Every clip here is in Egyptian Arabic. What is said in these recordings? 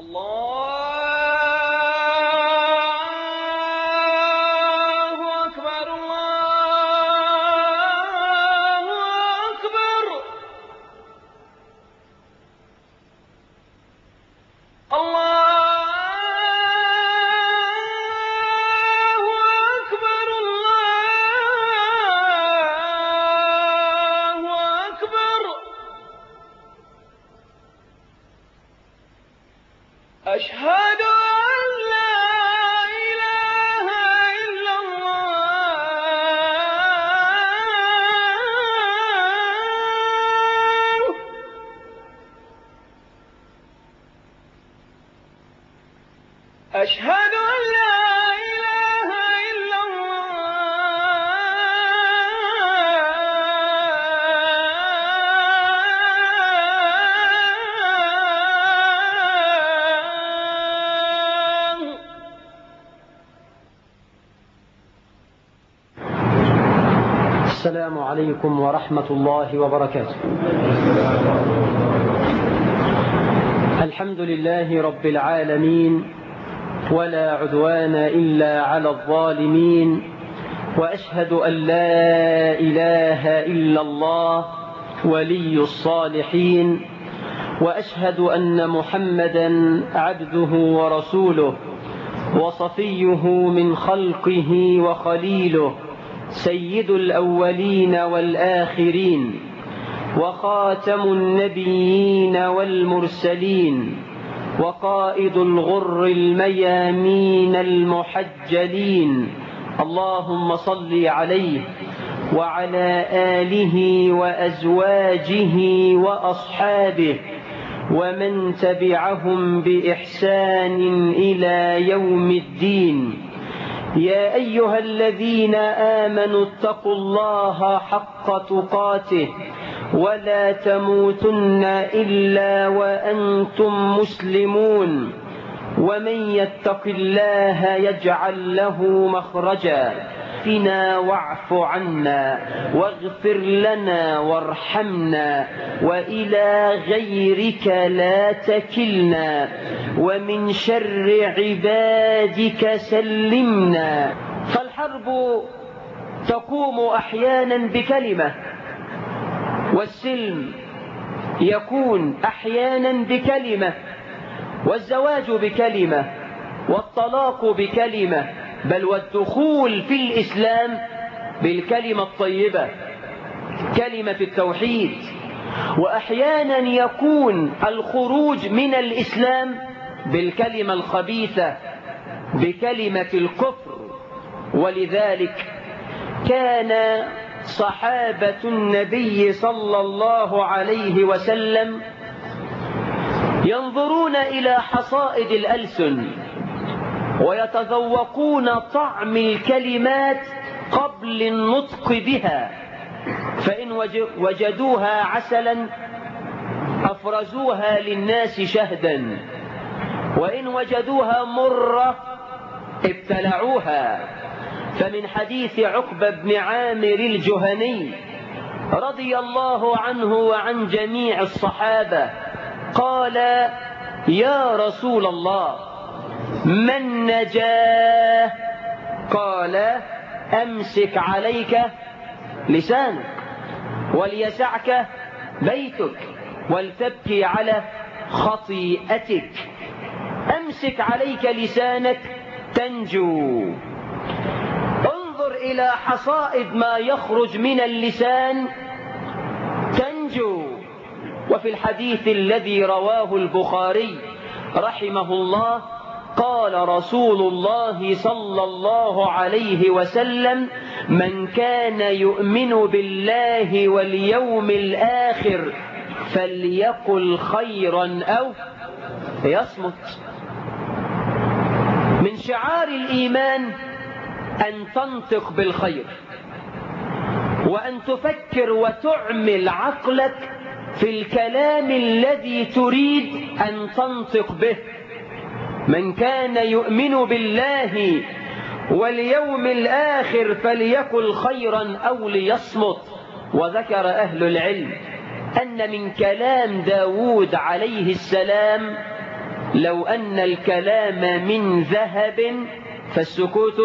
الله أكبر الله أكبر الله أكبر الله أكبر أشهد أن لا إله إلا الله أشهد أن لا إله إلا الله السلام عليكم ورحمة الله وبركاته الحمد لله رب العالمين ولا عدوان إلا على الظالمين وأشهد أن لا إله إلا الله ولي الصالحين وأشهد أن محمدا عبده ورسوله وصفيه من خلقه وخليله سيد الأولين والآخرين وخاتم النبيين والمرسلين وقائد الغر الميامين المحجلين اللهم صل عليه وعلى آله وأزواجه وأصحابه ومن تبعهم بإحسان إلى يوم الدين يا أيها الذين آمنوا اتقوا الله حق تقاته ولا تموتن إلا وأنتم مسلمون ومن يتق الله يجعل له مخرجا فينا واعف عنا واغفر لنا وارحمنا وإلى غيرك لا تكلنا ومن شر عبادك سلمنا فالحرب تقوم أحيانا بكلمة والسلم يكون أحيانا بكلمة والزواج بكلمة والطلاق بكلمة بل والدخول في الإسلام بالكلمة الطيبة كلمة التوحيد وأحيانا يكون الخروج من الإسلام بالكلمة الخبيثة بكلمة الكفر ولذلك كان صحابة النبي صلى الله عليه وسلم ينظرون إلى حصائد الألسن ويتذوقون طعم الكلمات قبل النطق بها فإن وجدوها عسلا أفرزوها للناس شهدا وإن وجدوها مرة ابتلعوها فمن حديث عقبة بن عامر الجهني رضي الله عنه وعن جميع الصحابة قال يا رسول الله من نجاه قال أمسك عليك لسانك وليسعك بيتك ولتبكي على خطيئتك أمسك عليك لسانك تنجو انظر إلى حصائد ما يخرج من اللسان تنجو وفي الحديث الذي رواه البخاري رحمه الله قال رسول الله صلى الله عليه وسلم من كان يؤمن بالله واليوم الآخر فليقل خيرا أو يصمت من شعار الإيمان أن تنطق بالخير وأن تفكر وتعمل عقلك في الكلام الذي تريد أن تنطق به من كان يؤمن بالله واليوم الآخر فليقل خيرا أو ليصمت وذكر أهل العلم أن من كلام داود عليه السلام لو أن الكلام من ذهب فالسكوت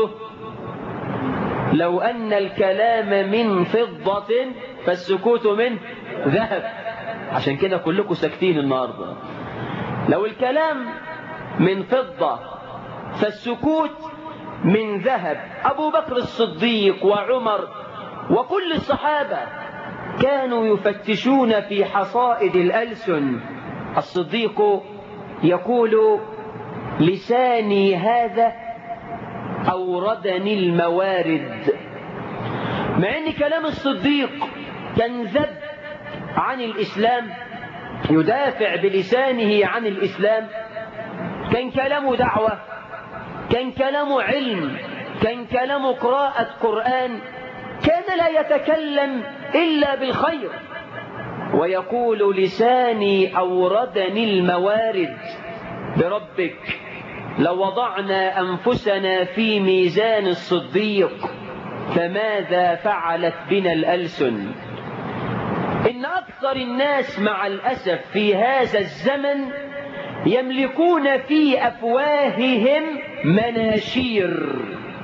لو أن الكلام من فضة فالسكوت من ذهب عشان كده كلكم ساكتين النهارده لو الكلام من فضة فالسكوت من ذهب أبو بكر الصديق وعمر وكل الصحابة كانوا يفتشون في حصائد الألسن الصديق يقول لساني هذا أوردني الموارد مع أن كلام الصديق كان ذب عن الإسلام يدافع بلسانه عن الإسلام كان كلامه دعوة كان كلامه علم كان كلامه قراءة قرآن كان لا يتكلم إلا بالخير ويقول لساني أوردني الموارد بربك لو وضعنا أنفسنا في ميزان الصديق فماذا فعلت بنا الألسن إن أكثر الناس مع الأسف في هذا الزمن يملكون في أفواههم مناشير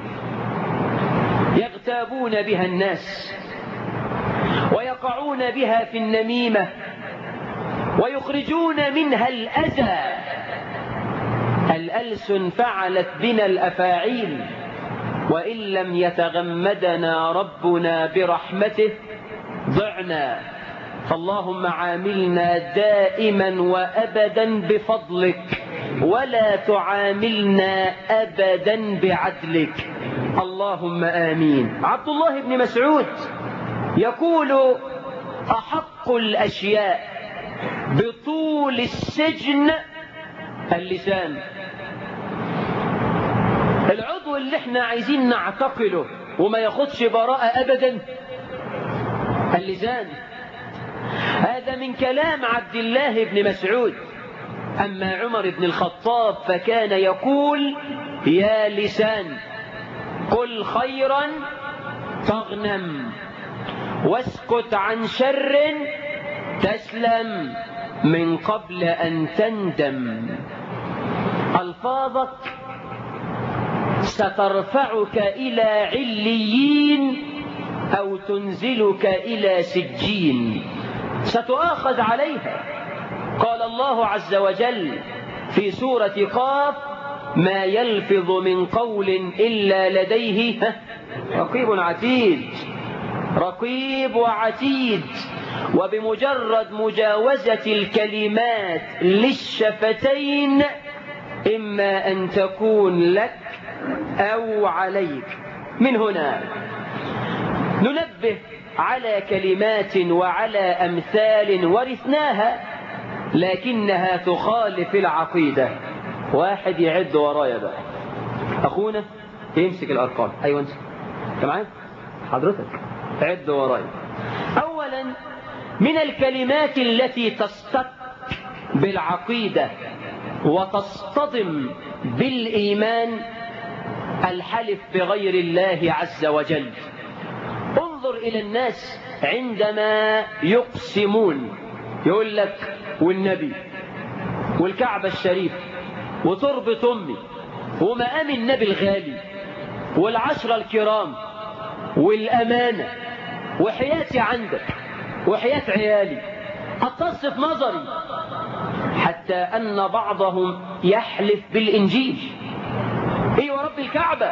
يغتابون بها الناس ويقعون بها في النميمة ويخرجون منها الأذى الألسن فعلت بنا الأفاعيل وإن لم يتغمدنا ربنا برحمته ضعنا فاللهم عاملنا دائما وأبدا بفضلك ولا تعاملنا أبدا بعدلك اللهم آمين عبد الله بن مسعود يقول أحق الأشياء بطول السجن اللسان العضو اللي احنا عايزين نعتقله وما ياخدش براءة أبدا اللسان هذا من كلام عبد الله بن مسعود أما عمر بن الخطاب فكان يقول يا لسان قل خيرا تغنم واسكت عن شر تسلم من قبل أن تندم ألفاظك سترفعك إلى عليين أو تنزلك إلى سجين ستؤاخذ عليها قال الله عز وجل في سورة قاف ما يلفظ من قول إلا لديه رقيب عتيد رقيب وعتيد وبمجرد مجاوزة الكلمات للشفتين إما أن تكون لك أو عليك من هنا ننبه على كلمات وعلى أمثال ورثناها لكنها تخالف العقيدة واحد يعد ورايا بقى أخونا يمسك الأرقام أيوة انت انت معايا حضرتك عد ورايا أولا من الكلمات التي تصطك بالعقيدة وتصطدم بالإيمان الحلف بغير الله عز وجل انظر إلى الناس عندما يقسمون يقول لك والنبي والكعبة الشريف وتربة أمي ومقام النبي الغالي والعشرة الكرام والأمانة وحياتي عندك وحياة عيالي هتصف نظري حتى أن بعضهم يحلف بالإنجيل إيه ورب الكعبة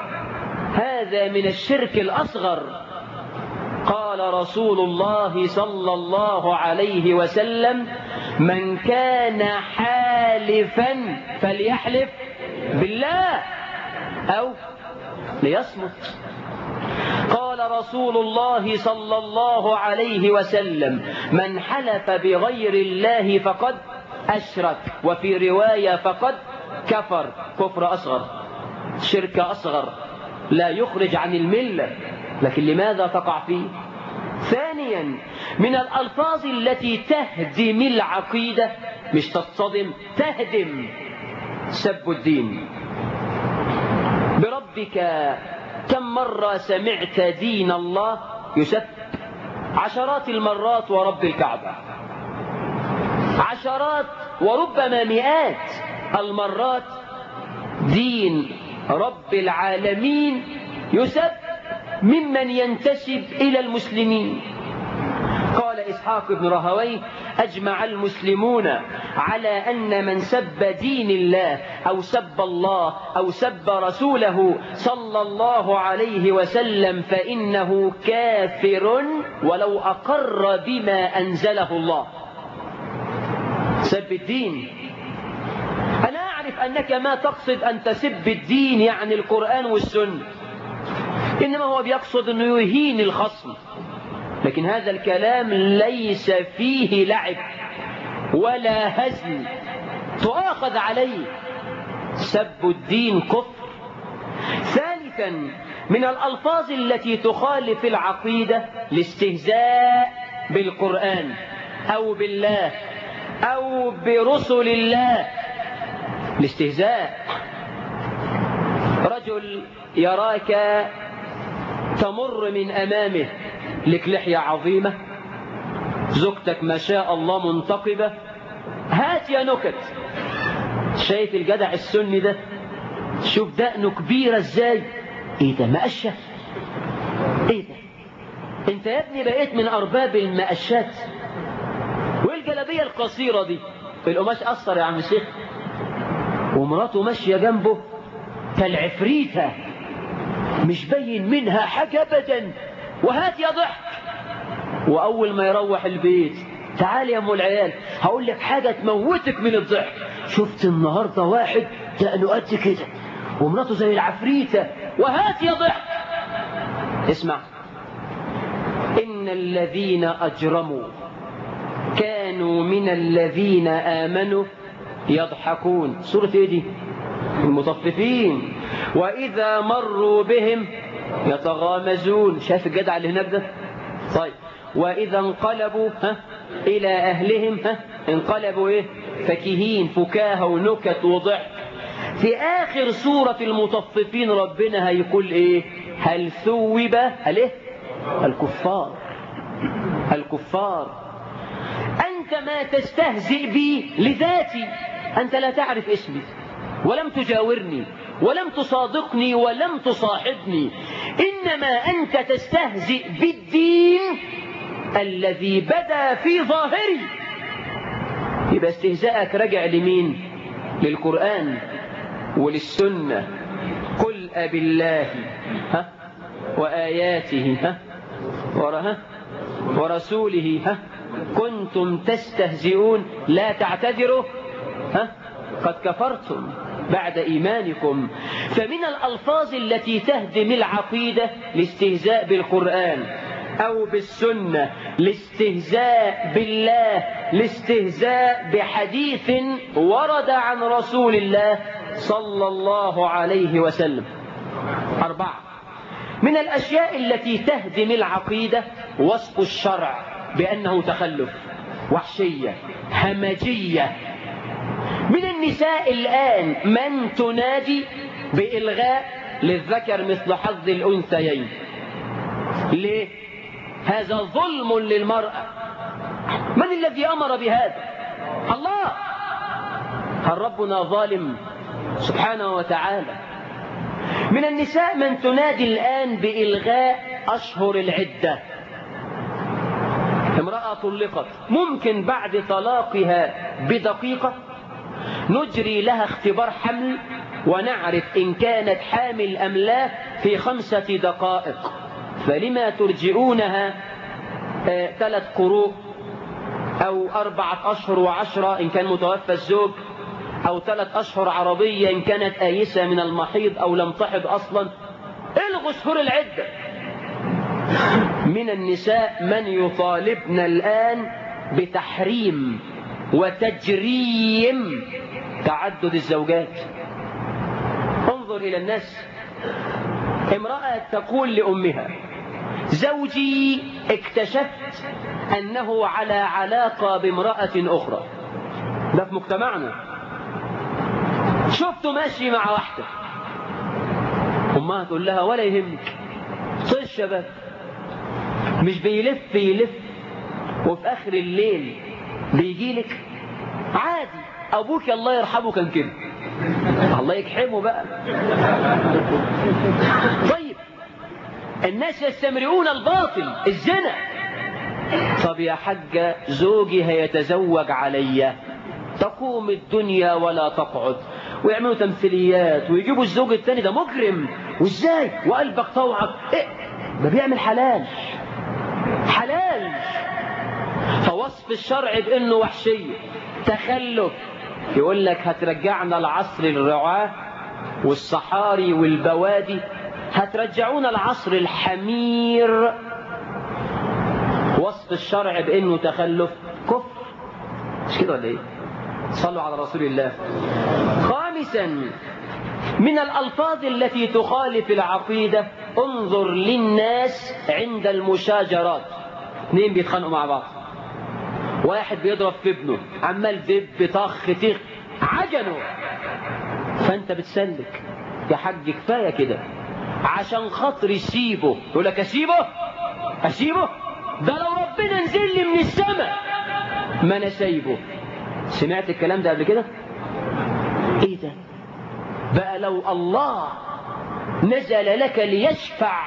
هذا من الشرك الأصغر قال رسول الله صلى الله عليه وسلم من كان حالفا فليحلف بالله أو ليصمت قال رسول الله صلى الله عليه وسلم من حلف بغير الله فقد أشرك وفي رواية فقد كفر كفر أصغر شرك أصغر لا يخرج عن الملة لكن لماذا تقع فيه ثانيا من الألفاظ التي تهدم العقيدة مش تصطدم تهدم سب الدين بربك كم مرة سمعت دين الله يسب عشرات المرات ورب الكعبة عشرات وربما مئات المرات دين رب العالمين يسب ممن ينتسب إلى المسلمين قال إسحاق بن رهويه أجمع المسلمون على أن من سب دين الله أو سب الله أو سب رسوله صلى الله عليه وسلم فإنه كافر ولو أقر بما أنزله الله سب الدين أنا أعرف أنك ما تقصد أن تسب الدين يعني القرآن والسنة إنما هو بيقصد أنه يهين الخصم لكن هذا الكلام ليس فيه لعب ولا هزل تؤاخذ عليه سب الدين كفر ثالثا من الألفاظ التي تخالف العقيدة الاستهزاء بالقرآن أو بالله أو برسل الله الاستهزاء رجل يراك تمر من أمامه لك لحية عظيمة زوجتك ما شاء الله منتقبة هات يا نكت شايف الجدع السني ده شوف دقنه كبيرة ازاي ايه ده مقشة ايه ده انت يا ابني بقيت من ارباب المقشات وايه الجلابية القصيرة دي القماش اثر يا عم الشيخ ومراته ماشية جنبه كالعفريتة مش باين منها حاجة ابدا وهات يا ضحك واول ما يروح البيت تعال يا ام العيال هقول لك حاجة تموتك من الضحك شفت النهاردة واحد دقنه قد كده ومراته زي العفريتة وهات يا ضحك اسمع إن الذين أجرموا كانوا من الذين آمنوا يضحكون سورة ايه دي المطففين وإذا مروا بهم يتغامزون شايف الجدع اللي هناك ده طيب وإذا انقلبوا ها إلى أهلهم ها انقلبوا إيه فكهين فكاهة ونكت وضحك في آخر سورة المطففين ربنا هيقول إيه هل ثوب الايه الكفار الكفار أنت ما تستهزئ بي لذاتي أنت لا تعرف اسمي ولم تجاورني ولم تصادقني ولم تصاحبني إنما أنت تستهزئ بالدين الذي بدا في ظاهري يبقى استهزاءك رجع لمين للقرآن وللسنة قل أب الله ها وآياته ها ورها ورسوله ها كنتم تستهزئون لا تعتذروا ها قد كفرتم بعد إيمانكم فمن الألفاظ التي تهدم العقيدة الاستهزاء بالقرآن أو بالسنة الاستهزاء بالله الاستهزاء بحديث ورد عن رسول الله صلى الله عليه وسلم أربعة من الأشياء التي تهدم العقيدة وصف الشرع بأنه تخلف وحشية همجية من النساء الآن من تنادي بإلغاء للذكر مثل حظ الأنثيين ليه؟ هذا ظلم للمرأة من الذي أمر بهذا الله هل ربنا ظالم سبحانه وتعالى من النساء من تنادي الآن بإلغاء أشهر العدة امرأة طلقت ممكن بعد طلاقها بدقيقة نجري لها اختبار حمل ونعرف إن كانت حامل أم لا في خمسة دقائق فلما ترجعونها آه ثلاث قروء أو أربعة أشهر وعشرة إن كان متوفى الزوج أو ثلاث أشهر عربية إن كانت آيسة من المحيض أو لم تحض أصلا الغوا شهور العدة من النساء من يطالبن الآن بتحريم وتجريم تعدد الزوجات انظر إلى الناس امرأة تقول لأمها زوجي اكتشفت أنه على علاقة بامرأة أخرى ده في مجتمعنا شفته ماشي مع واحدة أمها تقول لها ولا يهمك طيب الشباب مش بيلف يلف وفي آخر الليل بيجي لك عادي ابوك الله يرحمه كان كده الله يكحمه بقى طيب الناس يستمرئون الباطل الزنا طب يا حاجة زوجي هيتزوج عليا تقوم الدنيا ولا تقعد ويعملوا تمثيليات ويجيبوا الزوج التاني ده مجرم وازاي وقلبك طوعك ايه ده بيعمل حلال حلال فوصف الشرع بانه وحشيه تخلف يقول لك هترجعنا العصر الرعاه والصحاري والبوادي هترجعونا العصر الحمير وصف الشرع بانه تخلف كفر مش كده ولا ايه صلوا على رسول الله خامسا من الالفاظ التي تخالف العقيده انظر للناس عند المشاجرات اثنين بيتخانقوا مع بعض واحد بيضرب في ابنه عمال دب طخ تخ عجنه فانت بتسلك يا حاج كفايه كده عشان خاطري سيبه يقول لك اسيبه اسيبه ده لو ربنا نزل لي من السماء ما انا سايبه سمعت الكلام ده قبل كده ايه ده بقى لو الله نزل لك ليشفع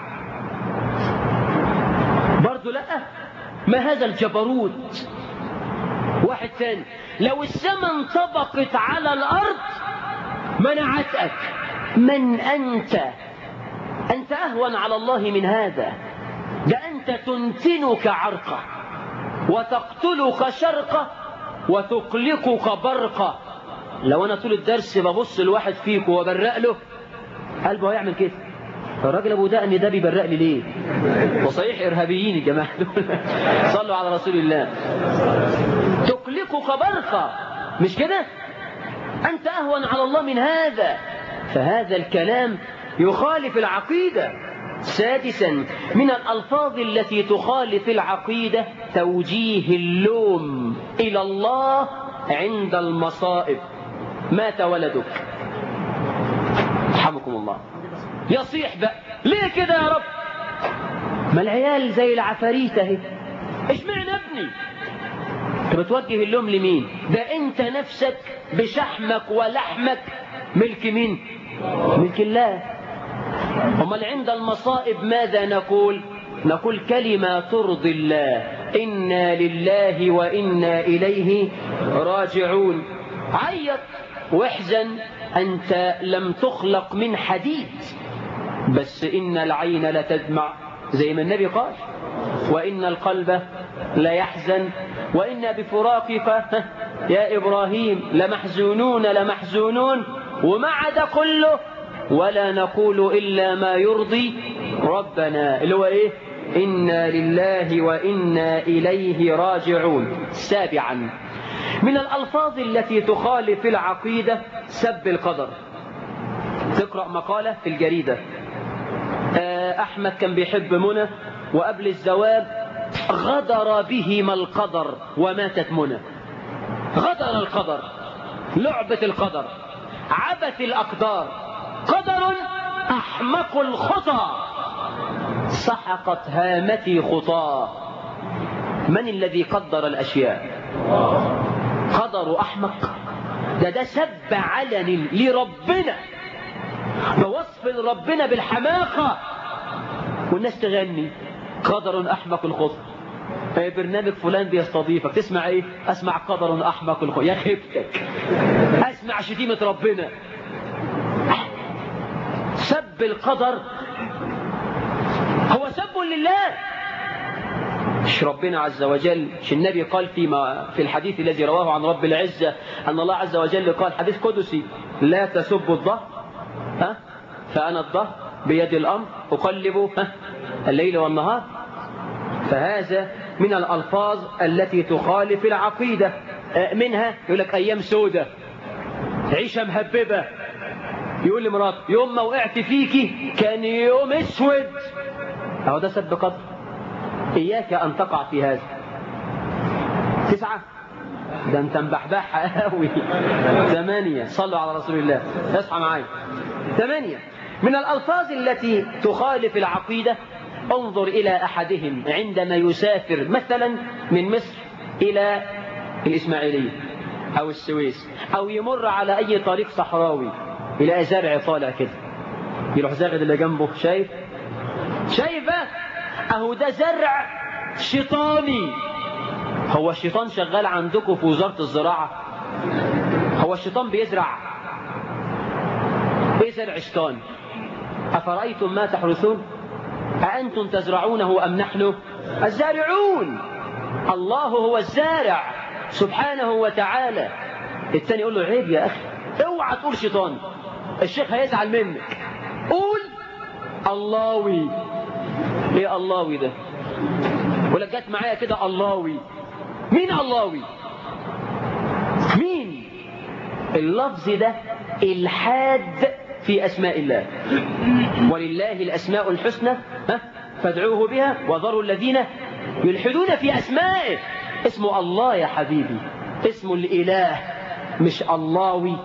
برضو لا ما هذا الجبروت واحد ثاني لو السماء انطبقت على الارض منعتك من انت انت اهون على الله من هذا ده انت تنتنك عرقه وتقتلك شرقه وتقلقك برقه لو انا طول الدرس ببص لواحد فيكم وبرق له قلبه هيعمل كده الراجل ابو دقن ده بيبرق لي ليه وصحيح ارهابيين الجماعه دول صلوا على رسول الله تقلقك برقه مش كده انت اهون على الله من هذا فهذا الكلام يخالف العقيده سادسا من الألفاظ التي تخالف العقيدة توجيه اللوم إلى الله عند المصائب مات ولدك رحمكم الله يصيح بقى ليه كده يا رب ما العيال زي العفاريت اهي اشمعنى ابني انت بتوجه اللوم لمين ده انت نفسك بشحمك ولحمك ملك مين ملك الله امال عند المصائب ماذا نقول نقول كلمة ترضي الله إنا لله وإنا إليه راجعون عيط واحزن أنت لم تخلق من حديد بس إن العين لتدمع زي ما النبي قال وإن القلب ليحزن وإنا بفراقك يا إبراهيم لمحزونون لمحزونون ومع ده كله ولا نقول إلا ما يرضي ربنا اللي هو إيه إنا لله وإنا إليه راجعون سابعا من الألفاظ التي تخالف العقيدة سب القدر تقرأ مقالة في الجريدة أحمد كان بيحب منى وقبل الزواج غدر بهما القدر وماتت منى غدر القدر لعبة القدر عبث الأقدار قدر أحمق الخطى سحقت هامتي خطاه من الذي قدر الأشياء قدر أحمق ده ده سب علن لربنا بوصف ربنا بالحماقة والناس تغني قدر أحمق الخطى برنامج فلان بيستضيفك تسمع ايه اسمع قدر احمق الخطى يا خيبتك اسمع شتيمة ربنا سب القدر هو سب لله مش ربنا عز وجل مش النبي قال فيما في الحديث الذي رواه عن رب العزة أن الله عز وجل قال حديث قدسي لا تسبوا الظهر ها فأنا الظهر بيد الأمر أقلب ها الليل والنهار فهذا من الألفاظ التي تخالف العقيدة منها يقول لك أيام سودة عيشة مهببة يقول لمراته يوم ما وقعت فيكي كان يوم اسود اهو ده سب قدر اياك ان تقع في هذا تسعة ده انت مبحبح قوي ثمانية صلوا على رسول الله اصحى معايا ثمانية من الألفاظ التي تخالف العقيدة انظر إلى أحدهم عندما يسافر مثلا من مصر إلى الإسماعيلية أو السويس أو يمر على أي طريق صحراوي يلاقي زرع طالع كده يروح زاغد اللي جنبه شايف شايفه أهو ده زرع شيطاني هو الشيطان شغال عندكم في وزارة الزراعة هو الشيطان بيزرع ايه زرع شيطان أفرأيتم ما تحرثون أأنتم تزرعونه أم نحن الزارعون الله هو الزارع سبحانه وتعالى التاني يقول له عيب يا أخي اوعى تقول شيطان الشيخ هيزعل منك قول اللهوي ايه اللهوي ده يقول لك جت معايا كده اللهوي مين اللهوي مين اللفظ ده الحاد في أسماء الله ولله الأسماء الحسنى ها فادعوه بها وذروا الذين يلحدون في أسمائه اسمه الله يا حبيبي اسمه الإله مش اللهوي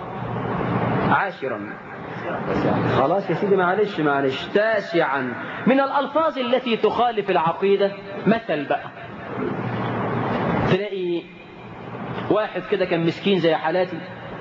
عاشرا خلاص يا سيدي معلش معلش تاسعا من الألفاظ التي تخالف العقيدة مثل بقى تلاقي واحد كده كان مسكين زي حالاتي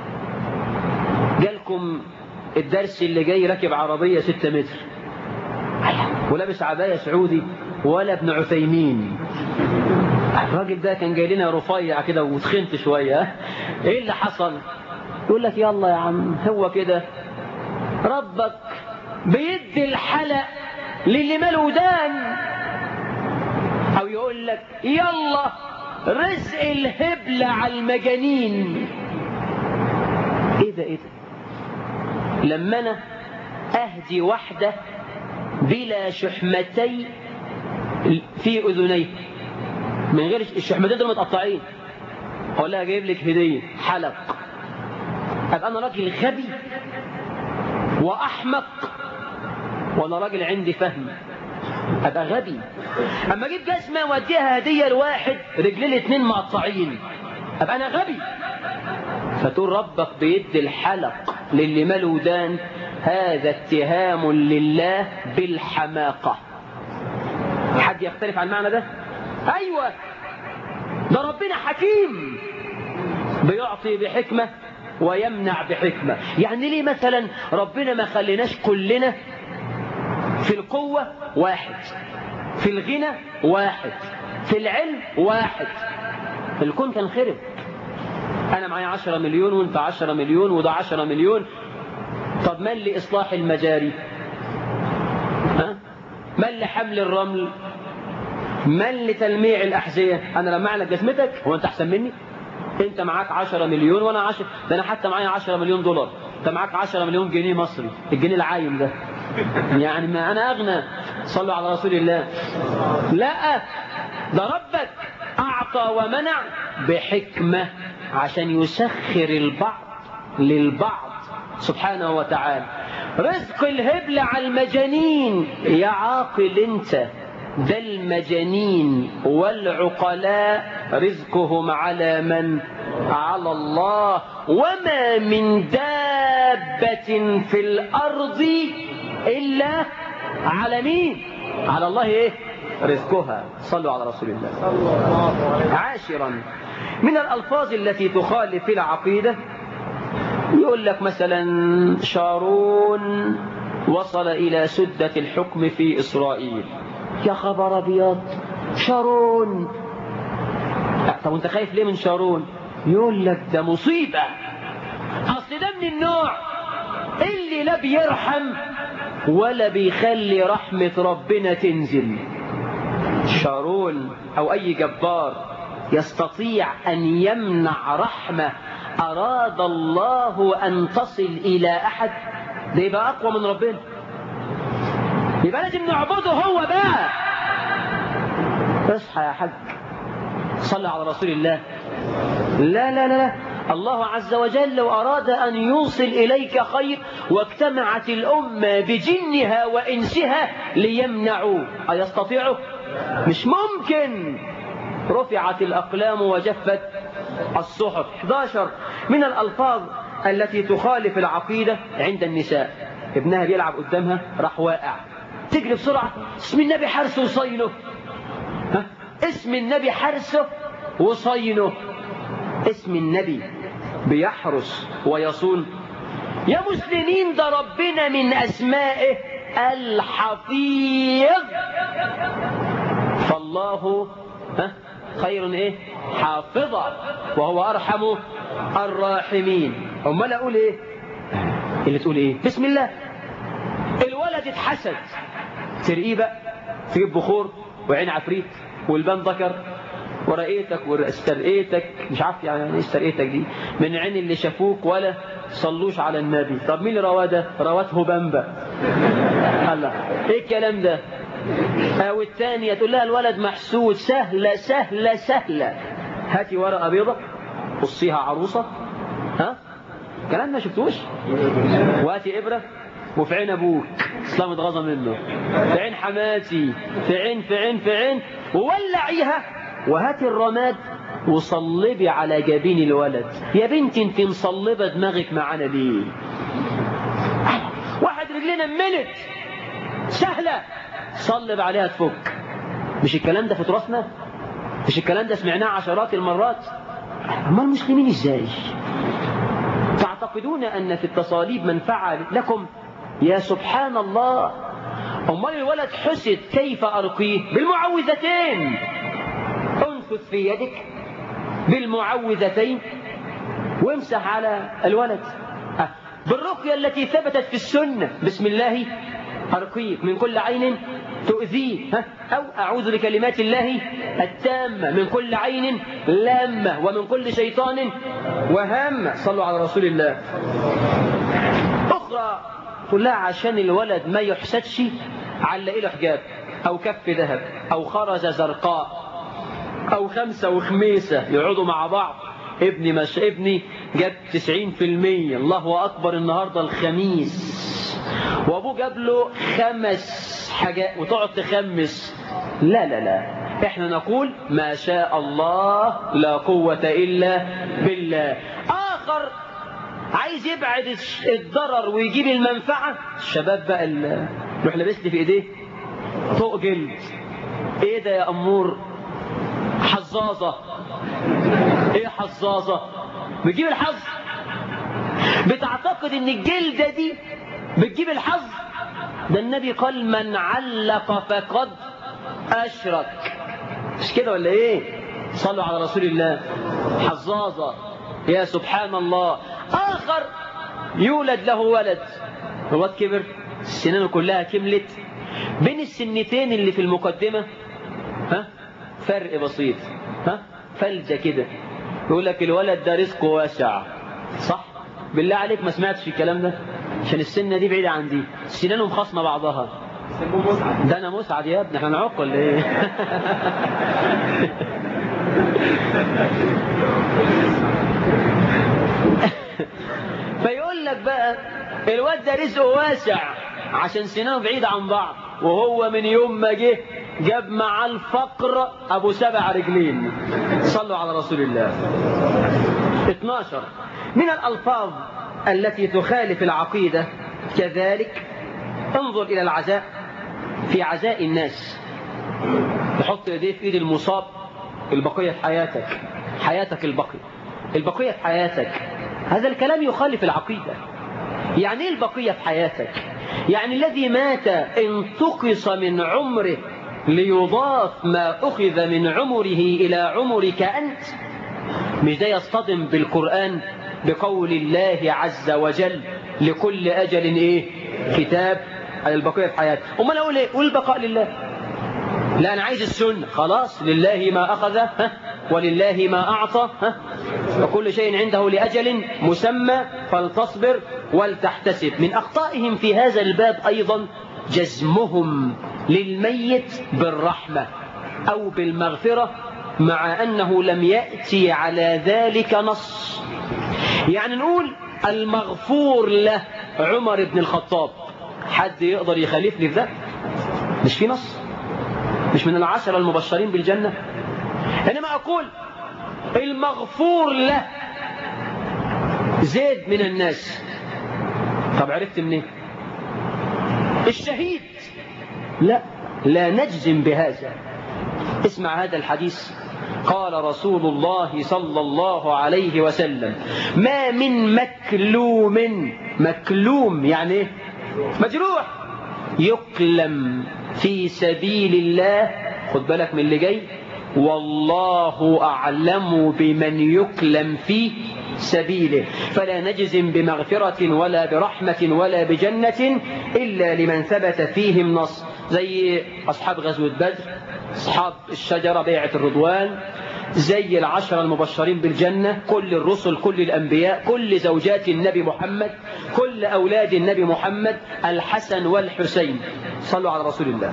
جالكم الدرس اللي جاي راكب عربية ستة متر ولابس عباية سعودي ولا ابن عثيمين الراجل ده كان جاي لنا رفيع كده وتخنت شوية ايه اللي حصل يقول لك يلا يا عم هو كده ربك بيدي الحلق للي ماله ودان او يقول لك يلا رزق الهبل على المجانين ايه ده ايه ده لما انا اهدي واحدة بلا شحمتي في اذنيه من غير الشحمتين دول متقطعين اقول لها جايب لك هديه حلق ابقى انا راجل غبي واحمق وانا راجل عندي فهم ابقى غبي اما اجيب جزمه واديها هديه لواحد رجلي الاتنين مقطعين ابقى انا غبي فتقول ربك بيدي الحلق للي ماله ودان هذا اتهام لله بالحماقه حد يختلف عن المعنى ده ايوه ده ربنا حكيم بيعطي بحكمه ويمنع بحكمة يعني ليه مثلا ربنا ما خليناش كلنا في القوة واحد في الغنى واحد في العلم واحد الكون كان خرب أنا معايا عشرة مليون وانت عشرة مليون وده عشرة مليون طب من لإصلاح المجاري ها؟ من لحمل الرمل من لتلميع الأحذية أنا لما أعلق جسمتك هو أنت أحسن مني انت معاك 10 مليون وانا 10 ده انا حتى معايا 10 مليون دولار انت معاك 10 مليون جنيه مصري الجنيه العايم ده يعني ما انا اغنى صلوا على رسول الله لا ده ربك اعطى ومنع بحكمه عشان يسخر البعض للبعض سبحانه وتعالى رزق الهبل على المجانين يا عاقل انت ده المجانين والعقلاء رزقهم على من على الله وما من دابة في الأرض إلا على مين على الله إيه رزقها صلوا على رسول الله عاشرا من الألفاظ التي تخالف العقيدة يقول لك مثلا شارون وصل إلى سدة الحكم في إسرائيل يا خبر أبيض شارون طب وانت خايف ليه من شارون يقول لك ده مصيبة أصل ده من النوع اللي لا بيرحم ولا بيخلي رحمة ربنا تنزل شارون أو أي جبار يستطيع أن يمنع رحمة أراد الله أن تصل إلى أحد ده يبقى أقوى من ربنا يبقى لازم نعبده هو بقى اصحى يا حاج صلى على رسول الله لا لا لا لا الله عز وجل لو أراد أن يوصل إليك خير واجتمعت الأمة بجنها وإنسها ليمنعوا أيستطيعوا مش ممكن رفعت الأقلام وجفت الصحف 11 من الألفاظ التي تخالف العقيدة عند النساء ابنها بيلعب قدامها راح واقع تجري بسرعة اسم النبي حرس وصينه ها؟ اسم النبي حرسه وصينه اسم النبي بيحرس ويصون يا مسلمين ده ربنا من أسمائه الحفيظ فالله ها خير ايه حافظا وهو ارحم الراحمين امال اقول ايه اللي تقول ايه بسم الله الولد اتحسد ترقيه بقى تجيب بخور وعين عفريت والبان ذكر ورقيتك واسترقيتك مش عارف يعني ايه استرقيتك دي من عين اللي شافوك ولا صلوش على النبي طب مين اللي رواه ده رواته بمبا الله ايه الكلام ده او الثانية تقول لها الولد محسود سهلة سهلة سهلة هاتي ورقة بيضة قصيها عروسة ها كلام ما شفتوش وهاتي إبرة وفي عين أبوك اسلام اتغاظى منه في عين حماتي في عين في عين في عين وولعيها وهاتي الرماد وصلبي على جبين الولد يا بنتي انت مصلبة دماغك معانا ليه واحد رجلنا منت سهلة صلب عليها تفك مش الكلام ده في تراثنا مش الكلام ده سمعناه عشرات المرات أما المسلمين ازاي تعتقدون أن في التصاليب منفعة لكم يا سبحان الله أمال الولد حسد كيف أرقيه بالمعوذتين انفث في يدك بالمعوذتين وامسح على الولد أه. بالرقية التي ثبتت في السنة بسم الله أرقيك من كل عين تؤذيه ها؟ أو أعوذ بكلمات الله التامة من كل عين لامة ومن كل شيطان وهامة صلوا على رسول الله أخرى كلها عشان الولد ما يحسدش علق له حجاب أو كف ذهب أو خرز زرقاء أو خمسة وخميسة يقعدوا مع بعض ابني مش ابني جاب 90% الله أكبر النهاردة الخميس وابوه جاب له خمس حاجات وتقعد تخمس لا لا لا احنا نقول ما شاء الله لا قوة إلا بالله آخر عايز يبعد الضرر ويجيب المنفعة الشباب بقى اللي يروح لابس لي في ايديه طوق جلد ايه ده يا امور حظاظة ايه حظاظة بتجيب الحظ بتعتقد ان الجلدة دي بتجيب الحظ ده النبي قال من علق فقد أشرك مش كده ولا ايه صلوا على رسول الله حظاظة يا سبحان الله آخر يولد له ولد الولد كبر السنان كلها كملت بين السنتين اللي في المقدمة ها فرق بسيط ها فلجة كده يقول لك الولد ده رزقه واسع صح بالله عليك ما سمعتش الكلام ده عشان السنة دي بعيدة عن دي سنانهم خاصمة بعضها ده انا مسعد يا ابني احنا نعق ولا ايه فيقول لك بقى الواد ده رزقه واسع عشان سنانه بعيدة عن بعض وهو من يوم ما جه جاب مع الفقر ابو سبع رجلين صلوا على رسول الله 12 من الالفاظ التي تخالف العقيدة كذلك انظر إلى العزاء في عزاء الناس تحط يديه في ايد المصاب البقية في حياتك حياتك البقية البقية في حياتك هذا الكلام يخالف العقيدة يعني ايه البقية في حياتك يعني الذي مات انتقص من عمره ليضاف ما أخذ من عمره إلى عمرك أنت مش ده يصطدم بالقرآن بقول الله عز وجل لكل أجل إيه كتاب على البقية في حياتك أمال أقول إيه قول البقاء لله لا أنا عايز السنة خلاص لله ما أخذ ها ولله ما أعطى ها وكل شيء عنده لأجل مسمى فلتصبر ولتحتسب من أخطائهم في هذا الباب أيضا جزمهم للميت بالرحمة أو بالمغفرة مع أنه لم يأتي على ذلك نص يعني نقول المغفور له عمر بن الخطاب حد يقدر يخالفني في ده مش في نص مش من العشرة المبشرين بالجنة إنما أقول المغفور له زيد من الناس طب عرفت منين الشهيد لا لا نجزم بهذا اسمع هذا الحديث قال رسول الله صلى الله عليه وسلم ما من مكلوم مكلوم يعني إيه؟ مجروح يكلم في سبيل الله خد بالك من اللي جاي والله أعلم بمن يكلم في سبيله فلا نجزم بمغفرة ولا برحمة ولا بجنة إلا لمن ثبت فيهم نص زي أصحاب غزوة بدر أصحاب الشجرة بيعة الرضوان زي العشرة المبشرين بالجنة كل الرسل كل الأنبياء كل زوجات النبي محمد كل أولاد النبي محمد الحسن والحسين صلوا على رسول الله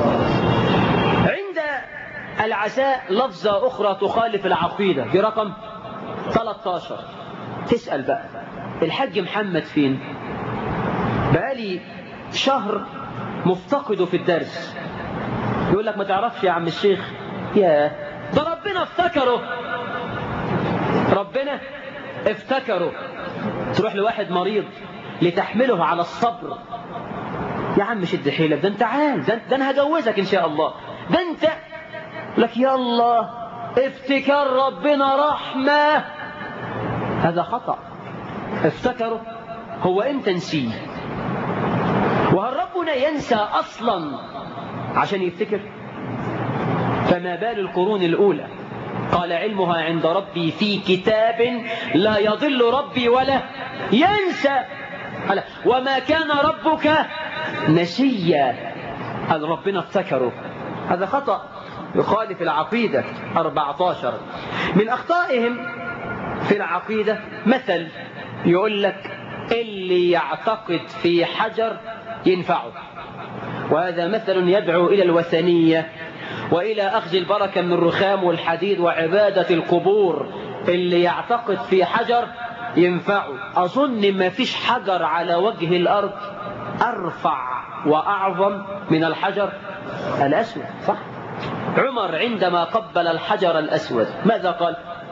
عند العزاء لفظة أخرى تخالف العقيدة دي رقم 13 تسأل بقى الحاج محمد فين بقالي شهر مفتقده في الدرس يقول لك ما تعرفش يا عم الشيخ يا ده ربنا افتكره ربنا افتكره تروح لواحد مريض لتحمله على الصبر يا عم شد حيلك ده انت عال ده, ده انا هجوزك ان شاء الله ده انت لك يا الله افتكار ربنا رحمة هذا خطأ افتكره هو امتى نسيه وهل ربنا ينسى اصلا عشان يفتكر فما بال القرون الاولى قال علمها عند ربي في كتاب لا يضل ربي ولا ينسى وما كان ربك نسيا هذا ربنا افتكره هذا خطأ يخالف العقيدة 14 من أخطائهم في العقيدة مثل يقول لك اللي يعتقد في حجر ينفعه وهذا مثل يدعو إلى الوثنية وإلى أخذ البركة من الرخام والحديد وعبادة القبور اللي يعتقد في حجر ينفعه أظن ما فيش حجر على وجه الأرض أرفع وأعظم من الحجر الأسود صح عمر عندما قبل الحجر الأسود ماذا قال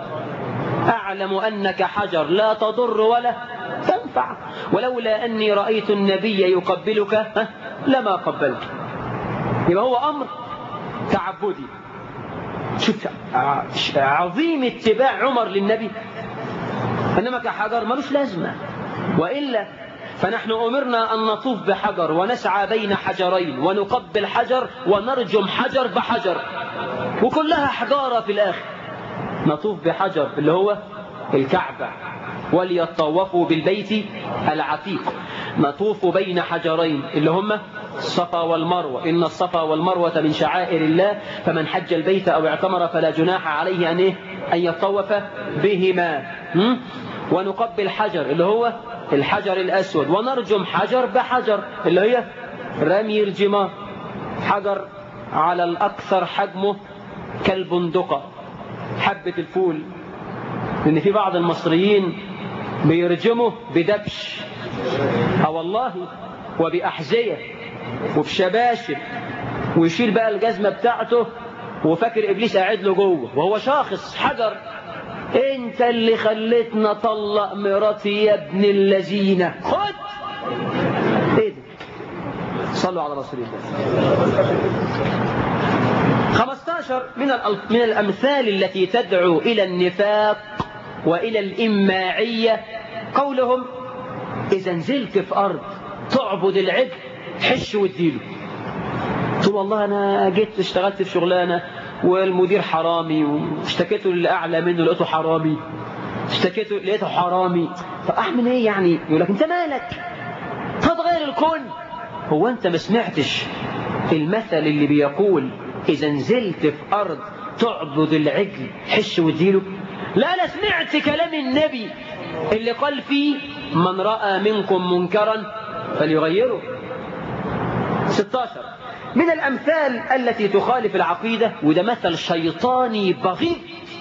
أعلم أنك حجر لا تضر ولا تنفع ولولا أني رأيت النبي يقبلك لما قبلت يبقى هو أمر تعبدي شوف عظيم اتباع عمر للنبي إنما كحجر ملوش لازمة وإلا فنحن أمرنا أن نطوف بحجر ونسعى بين حجرين ونقبل حجر ونرجم حجر بحجر وكلها حجارة في الآخر نطوف بحجر اللي هو الكعبة وليطوفوا بالبيت العتيق نطوف بين حجرين اللي هما الصفا والمروة إن الصفا والمروة من شعائر الله فمن حج البيت أو اعتمر فلا جناح عليه أن, إيه؟ أن يطوف بهما م? ونقبل حجر اللي هو الحجر الأسود ونرجم حجر بحجر اللي هي رمي الجمار حجر على الأكثر حجمه كالبندقة حبة الفول لأن في بعض المصريين بيرجموا بدبش اه والله وبأحذية وبشباشب ويشيل بقى الجزمة بتاعته وفاكر إبليس قاعد له جوه وهو شاخص حجر انت اللي خليتنا طلق مراتي يا ابن الذين خد ايه ده صلوا على رسول الله 15 من من الامثال التي تدعو الى النفاق والى الاماعيه قولهم اذا نزلت في ارض تعبد العجل حش واديله قلت والله انا جيت اشتغلت في شغلانه والمدير حرامي واشتكيته للي اعلى منه لقيته حرامي اشتكيته لقيته حرامي فاعمل ايه يعني يقول لك انت مالك تتغير الكون هو انت ما سمعتش المثل اللي بيقول اذا نزلت في ارض تعبد العجل حش واديله لا انا سمعت كلام النبي اللي قال فيه من راى منكم منكرا فليغيره 16 من الأمثال التي تخالف العقيدة وده مثل شيطاني بغيض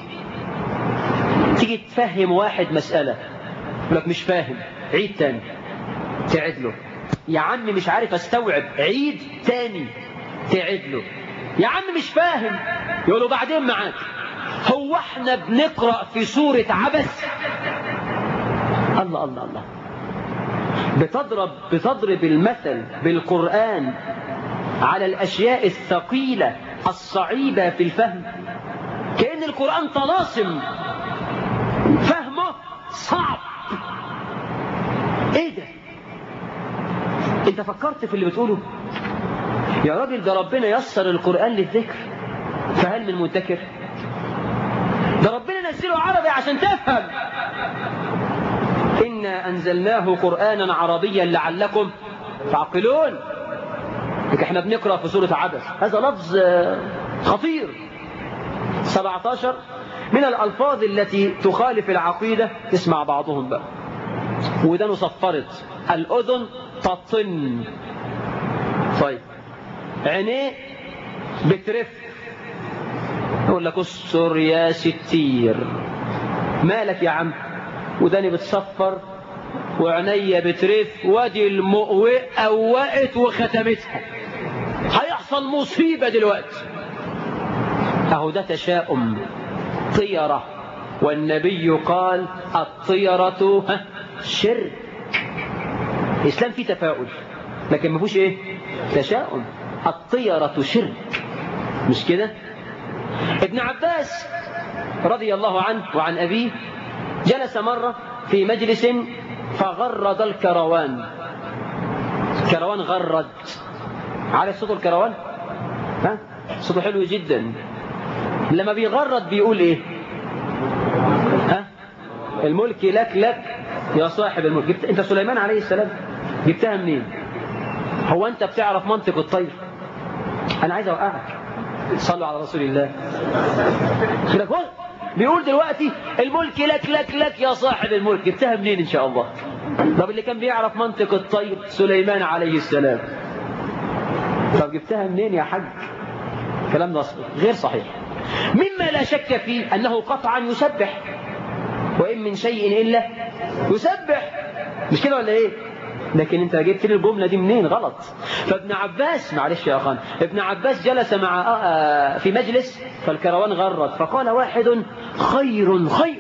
تيجي تفهم واحد مسألة يقول لك مش فاهم عيد تاني تعد له يا عم مش عارف استوعب عيد تاني تعد له يا عم مش فاهم يقول له بعدين معاك هو احنا بنقرأ في سورة عبس الله الله الله بتضرب بتضرب المثل بالقرآن على الأشياء الثقيلة الصعيبة في الفهم كأن القرآن طلاسم فهمه صعب ايه ده انت فكرت في اللي بتقوله يا راجل ده ربنا يسر القرآن للذكر فهل من مدكر ده ربنا نزله عربي عشان تفهم إنا أنزلناه قرآنا عربيا لعلكم تعقلون لك احنا بنقرأ في سورة عبس هذا لفظ خطير 17 من الألفاظ التي تخالف العقيدة تسمع بعضهم بقى ودانه صفرت الأذن تطن طيب عينيه بترف يقول لك استر يا ستير مالك يا عم وداني بتصفر وعينيا بترف وادي المؤوئ قوقت وختمتها هيحصل مصيبة دلوقتي اهو ده تشاؤم طيرة والنبي قال الطيرة شرك الإسلام فيه تفاؤل لكن ما فيهوش ايه تشاؤم الطيرة شرك مش كده ابن عباس رضي الله عنه وعن أبيه جلس مرة في مجلس فغرد الكروان الكروان غرد عارف صوت الكروان ها صوته حلو جدا لما بيغرد بيقول ايه ها الملك لك لك يا صاحب الملك جبت... انت سليمان عليه السلام جبتها منين هو انت بتعرف منطق الطير انا عايز اوقعك صلوا على رسول الله بيقول دلوقتي الملك لك لك لك يا صاحب الملك جبتها منين ان شاء الله طب اللي كان بيعرف منطق الطير سليمان عليه السلام طب جبتها منين يا حاج كلام ده غير صحيح مما لا شك فيه أنه قطعا يسبح وإن من شيء إلا يسبح مش كده ولا إيه لكن انت جبت لي الجملة دي منين غلط فابن عباس معلش يا أخوان ابن عباس جلس مع في مجلس فالكروان غرد فقال واحد خير خير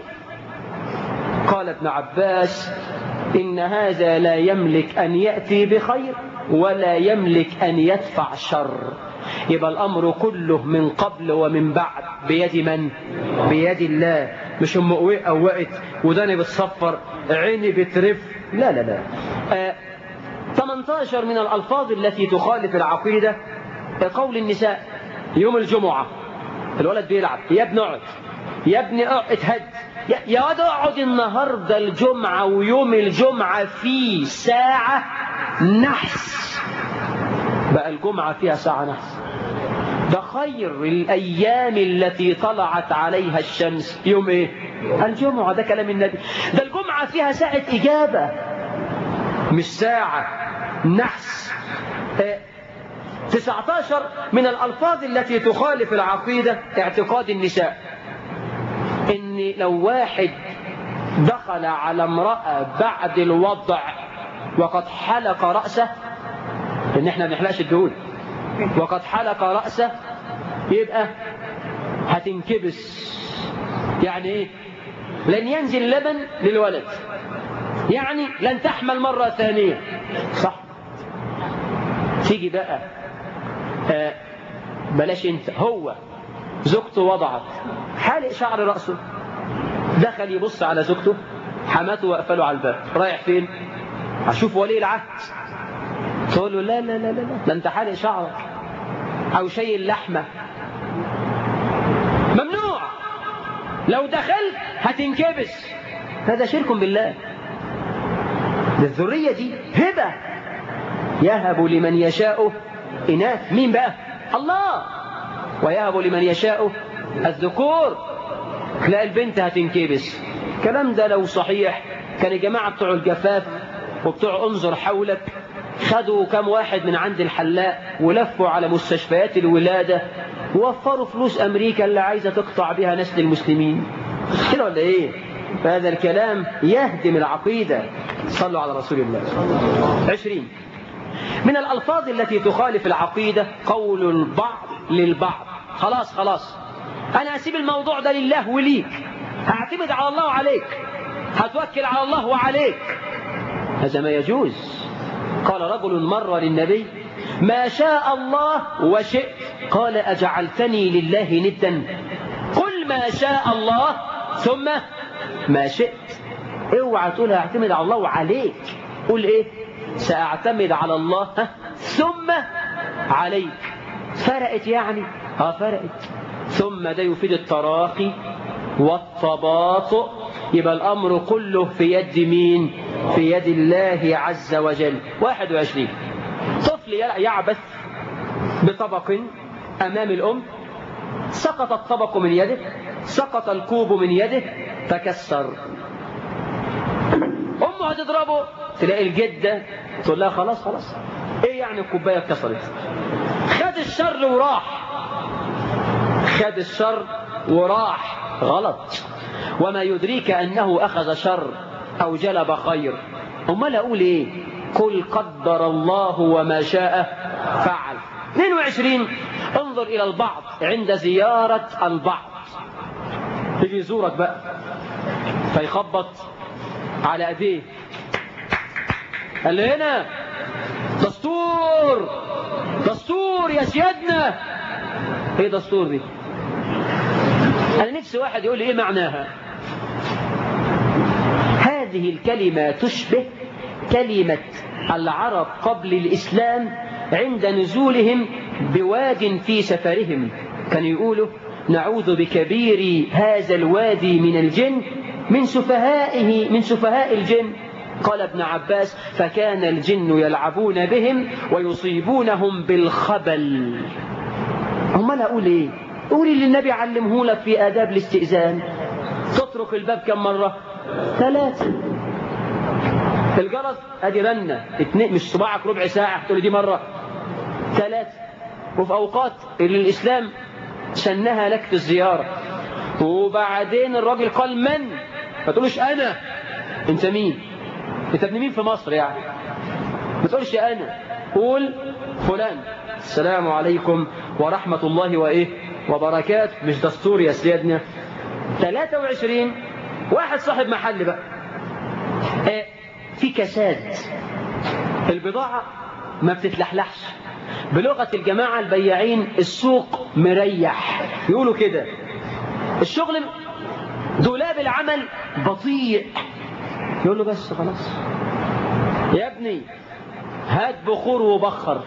قال ابن عباس إن هذا لا يملك أن يأتي بخير ولا يملك أن يدفع شر يبقى الأمر كله من قبل ومن بعد بيد من؟ بيد الله مش أم قوقت وداني بتصفر عيني بترف لا لا لا آه 18 من الألفاظ التي تخالف العقيدة قول النساء يوم الجمعة الولد بيلعب يا ابن اقعد يا ابن اتهد يا واد اقعد النهاردة الجمعة ويوم الجمعة في ساعة نحس بقى الجمعة فيها ساعة نحس ده خير الأيام التي طلعت عليها الشمس يوم إيه الجمعة ده كلام النبي ده الجمعة فيها ساعة إجابة مش ساعة نحس اه 19 من الألفاظ التي تخالف العقيدة اعتقاد النساء إن لو واحد دخل على امرأة بعد الوضع وقد حلق رأسه إن إحنا ما بنحلقش الدهون وقد حلق رأسه يبقى هتنكبس يعني إيه لن ينزل لبن للولد يعني لن تحمل مرة ثانية صح تيجي بقى آه بلاش انت هو زوجته وضعت حالق شعر رأسه دخل يبص على زوجته حماته واقفه له على الباب رايح فين هشوف ولي العهد تقول له لا لا لا لا ده انت حالق شعرك او شيء اللحمه ممنوع لو دخلت هتنكبس هذا شرك بالله ده الذريه دي هبه يهب لمن يشاء إناث مين بقى الله ويهب لمن يشاء الذكور تلاقي البنت هتنكبس الكلام ده لو صحيح كان الجماعة بتوع الجفاف وبتوع انظر حولك خدوا كم واحد من عند الحلاق ولفوا على مستشفيات الولادة ووفروا فلوس أمريكا اللي عايزة تقطع بها نسل المسلمين كده ولا إيه فهذا الكلام يهدم العقيدة صلوا على رسول الله عشرين من الألفاظ التي تخالف العقيدة قول البعض للبعض خلاص خلاص أنا أسيب الموضوع ده لله وليك هعتمد على الله وعليك هتوكل على الله وعليك هذا ما يجوز قال رجل مر للنبي ما شاء الله وشئت قال أجعلتني لله ندا قل قل ما شاء الله ثم ما شئت اوعى تقول هعتمد على الله وعليك قول ايه ساعتمد على الله ها؟ ثم عليك فرقت يعني اه فرقت ثم ده يفيد التراخي والتباطؤ يبقى الامر كله في يد مين في يد الله عز وجل 21 طفل يعبث بطبق امام الام سقط الطبق من يده سقط الكوب من يده تكسر امه هتضربه تلاقي الجده تقول لها خلاص خلاص ايه يعني الكوبايه اتكسرت خد الشر وراح خد الشر وراح غلط وما يدريك انه اخذ شر او جلب خير امال اقول ايه قل قدر الله وما شاء فعل 22 انظر الى البعض عند زياره البعض يجي يزورك بقى فيخبط على ايديه قال لي هنا دستور دستور يا سيادنا ايه دستور دي انا نفسي واحد يقول لي ايه معناها هذه الكلمة تشبه كلمة العرب قبل الإسلام عند نزولهم بواد في سفرهم كانوا يقولوا نعوذ بكبير هذا الوادي من الجن من سفهائه من سفهاء الجن قال ابن عباس فكان الجن يلعبون بهم ويصيبونهم بالخبل هم لا أقول إيه قولي اللي النبي علمه لك في آداب الاستئذان تترك الباب كم مرة ثلاثة الجرس ادي رنة اتنين مش صباعك ربع ساعة تقول دي مرة ثلاثة وفي أوقات اللي الإسلام سنها لك في الزيارة وبعدين الراجل قال من ما تقولش أنا أنت مين أنت ابن مين في مصر يعني ما تقولش أنا قول فلان السلام عليكم ورحمة الله وإيه وبركاته مش دستور يا سيدنا 23 واحد صاحب محل بقى آه في كساد البضاعة ما بتتلحلحش بلغة الجماعة البياعين السوق مريح يقولوا كده الشغل دولاب العمل بطيء يقول له بس خلاص يا ابني هات بخور وبخر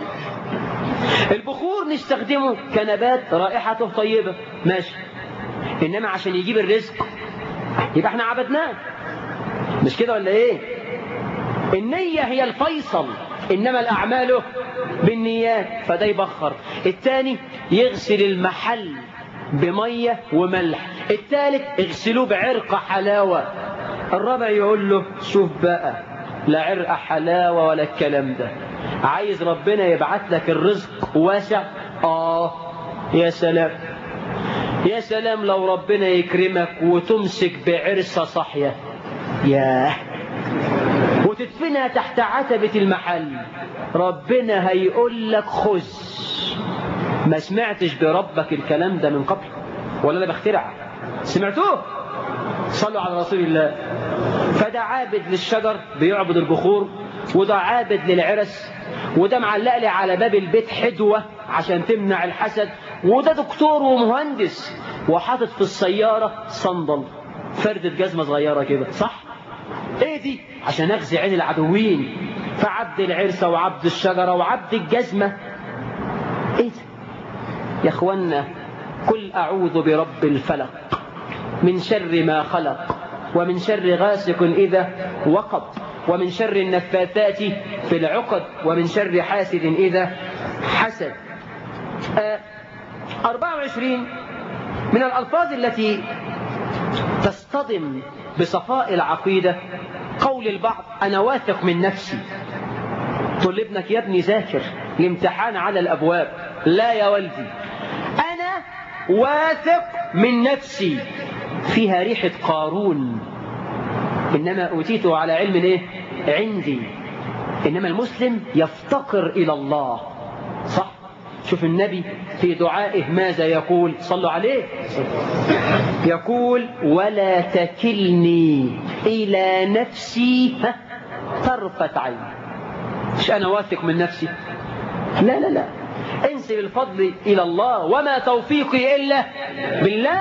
البخور نستخدمه كنبات رائحته طيبة ماشي إنما عشان يجيب الرزق يبقى احنا عبدناه مش كده ولا ايه النية هي الفيصل إنما الأعمال بالنيات فده يبخر الثاني يغسل المحل بمية وملح الثالث اغسلوه بعرق حلاوة الرابع يقول له شوف بقى لا عرق حلاوة ولا الكلام ده عايز ربنا يبعت لك الرزق واسع آه يا سلام يا سلام لو ربنا يكرمك وتمسك بعرسة صحية ياه وتدفنها تحت عتبة المحل ربنا هيقول لك خذ ما سمعتش بربك الكلام ده من قبل ولا انا بخترع سمعتوه صلوا على رسول الله فده عابد للشجر بيعبد البخور وده عابد للعرس وده معلق لي على باب البيت حدوة عشان تمنع الحسد وده دكتور ومهندس وحاطط في السيارة صندل فردة جزمة صغيرة كده صح ايه دي عشان اخزي عين العدوين فعبد العرسة وعبد الشجرة وعبد الجزمة ايه ده يا اخوانا قل اعوذ برب الفلق من شر ما خلق ومن شر غاسق اذا وقب ومن شر النفاثات في العقد ومن شر حاسد اذا حسد آه 24 من الألفاظ التي تصطدم بصفاء العقيدة قول البعض أنا واثق من نفسي تقول لابنك يا ابني ذاكر الامتحان على الأبواب لا يا ولدي أنا واثق من نفسي فيها ريحة قارون إنما أوتيته على علم إيه؟ عندي إنما المسلم يفتقر إلى الله صح شوف النبي في دعائه ماذا يقول صلوا عليه يقول ولا تكلني إلى نفسي طرفة عين مش أنا واثق من نفسي لا لا لا انسب الفضل إلى الله وما توفيقي إلا بالله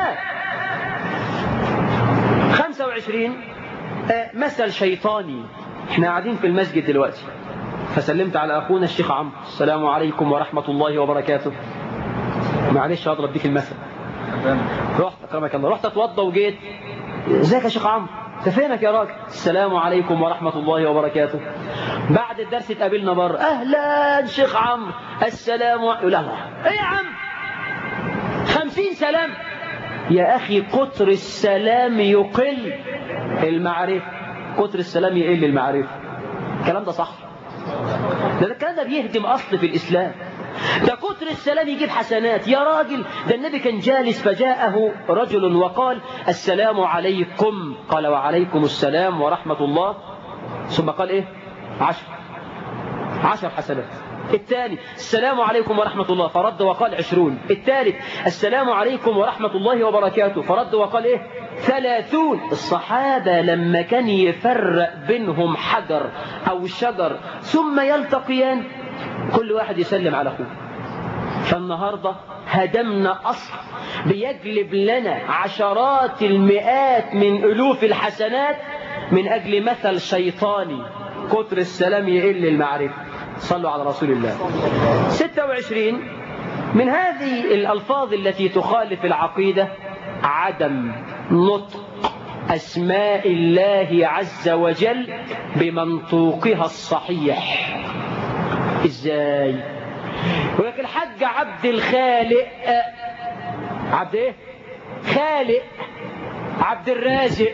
25 آه، مثل شيطاني احنا قاعدين في المسجد دلوقتي فسلمت على اخونا الشيخ عمرو السلام عليكم ورحمه الله وبركاته معلش اضرب بيك المثل رحت اكرمك الله رحت اتوضى وجيت ازيك يا شيخ عمرو انت فينك يا راجل السلام عليكم ورحمه الله وبركاته بعد الدرس اتقابلنا بره اهلا شيخ عمرو السلام عليكم يقول الله ايه يا عم خمسين سلام يا أخي كتر السلام يقل المعرفة كتر السلام يقل المعرفة الكلام ده صح ده الكلام ده بيهدم أصل في الإسلام ده كتر السلام يجيب حسنات يا راجل ده النبي كان جالس فجاءه رجل وقال السلام عليكم قال وعليكم السلام ورحمة الله ثم قال ايه عشر عشر حسنات الثاني السلام عليكم ورحمة الله فرد وقال عشرون الثالث السلام عليكم ورحمة الله وبركاته فرد وقال ايه ثلاثون الصحابة لما كان يفرق بينهم حجر أو شجر ثم يلتقيان كل واحد يسلم على أخوه فالنهاردة هدمنا أصل بيجلب لنا عشرات المئات من ألوف الحسنات من أجل مثل شيطاني كتر السلام يقل المعرفة صلوا على رسول الله 26 من هذه الألفاظ التي تخالف العقيدة عدم نطق أسماء الله عز وجل بمنطوقها الصحيح إزاي يقول لك الحاج عبد الخالق عبد ايه خالق عبد الرازق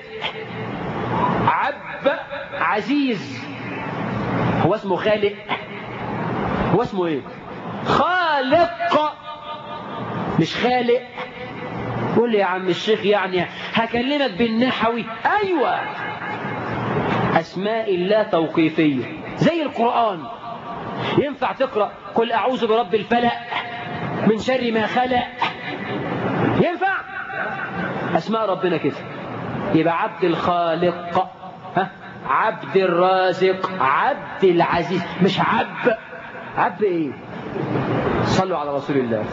عب عزيز هو اسمه خالق هو اسمه ايه خالق مش خالق قول لي يا عم الشيخ يعني هكلمك بالنحوي ايوه اسماء الله توقيفيه زي القران ينفع تقرا قل اعوذ برب الفلق من شر ما خلق ينفع اسماء ربنا كده يبقى عبد الخالق ها عبد الرازق عبد العزيز مش عب عب ايه صلوا على رسول الله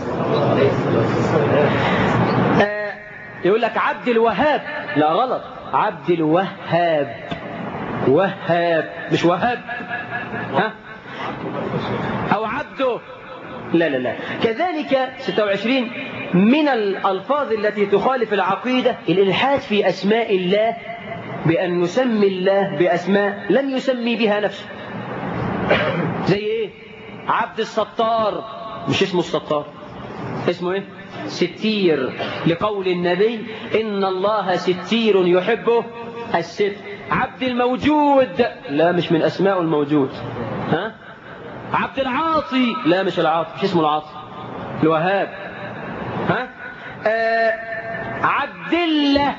آه يقول لك عبد الوهاب لا غلط عبد الوهاب وهاب مش وهاب ها او عبده لا لا لا كذلك 26 من الألفاظ التي تخالف العقيدة الإلحاد في أسماء الله بأن نسمي الله بأسماء لم يسمي بها نفسه زي إيه عبد الستار مش اسمه الستار اسمه إيه ستير لقول النبي إن الله ستير يحبه الستر عبد الموجود لا مش من أسماء الموجود ها عبد العاطي لا مش العاطي مش اسمه العاطي الوهاب ها آه عبد الله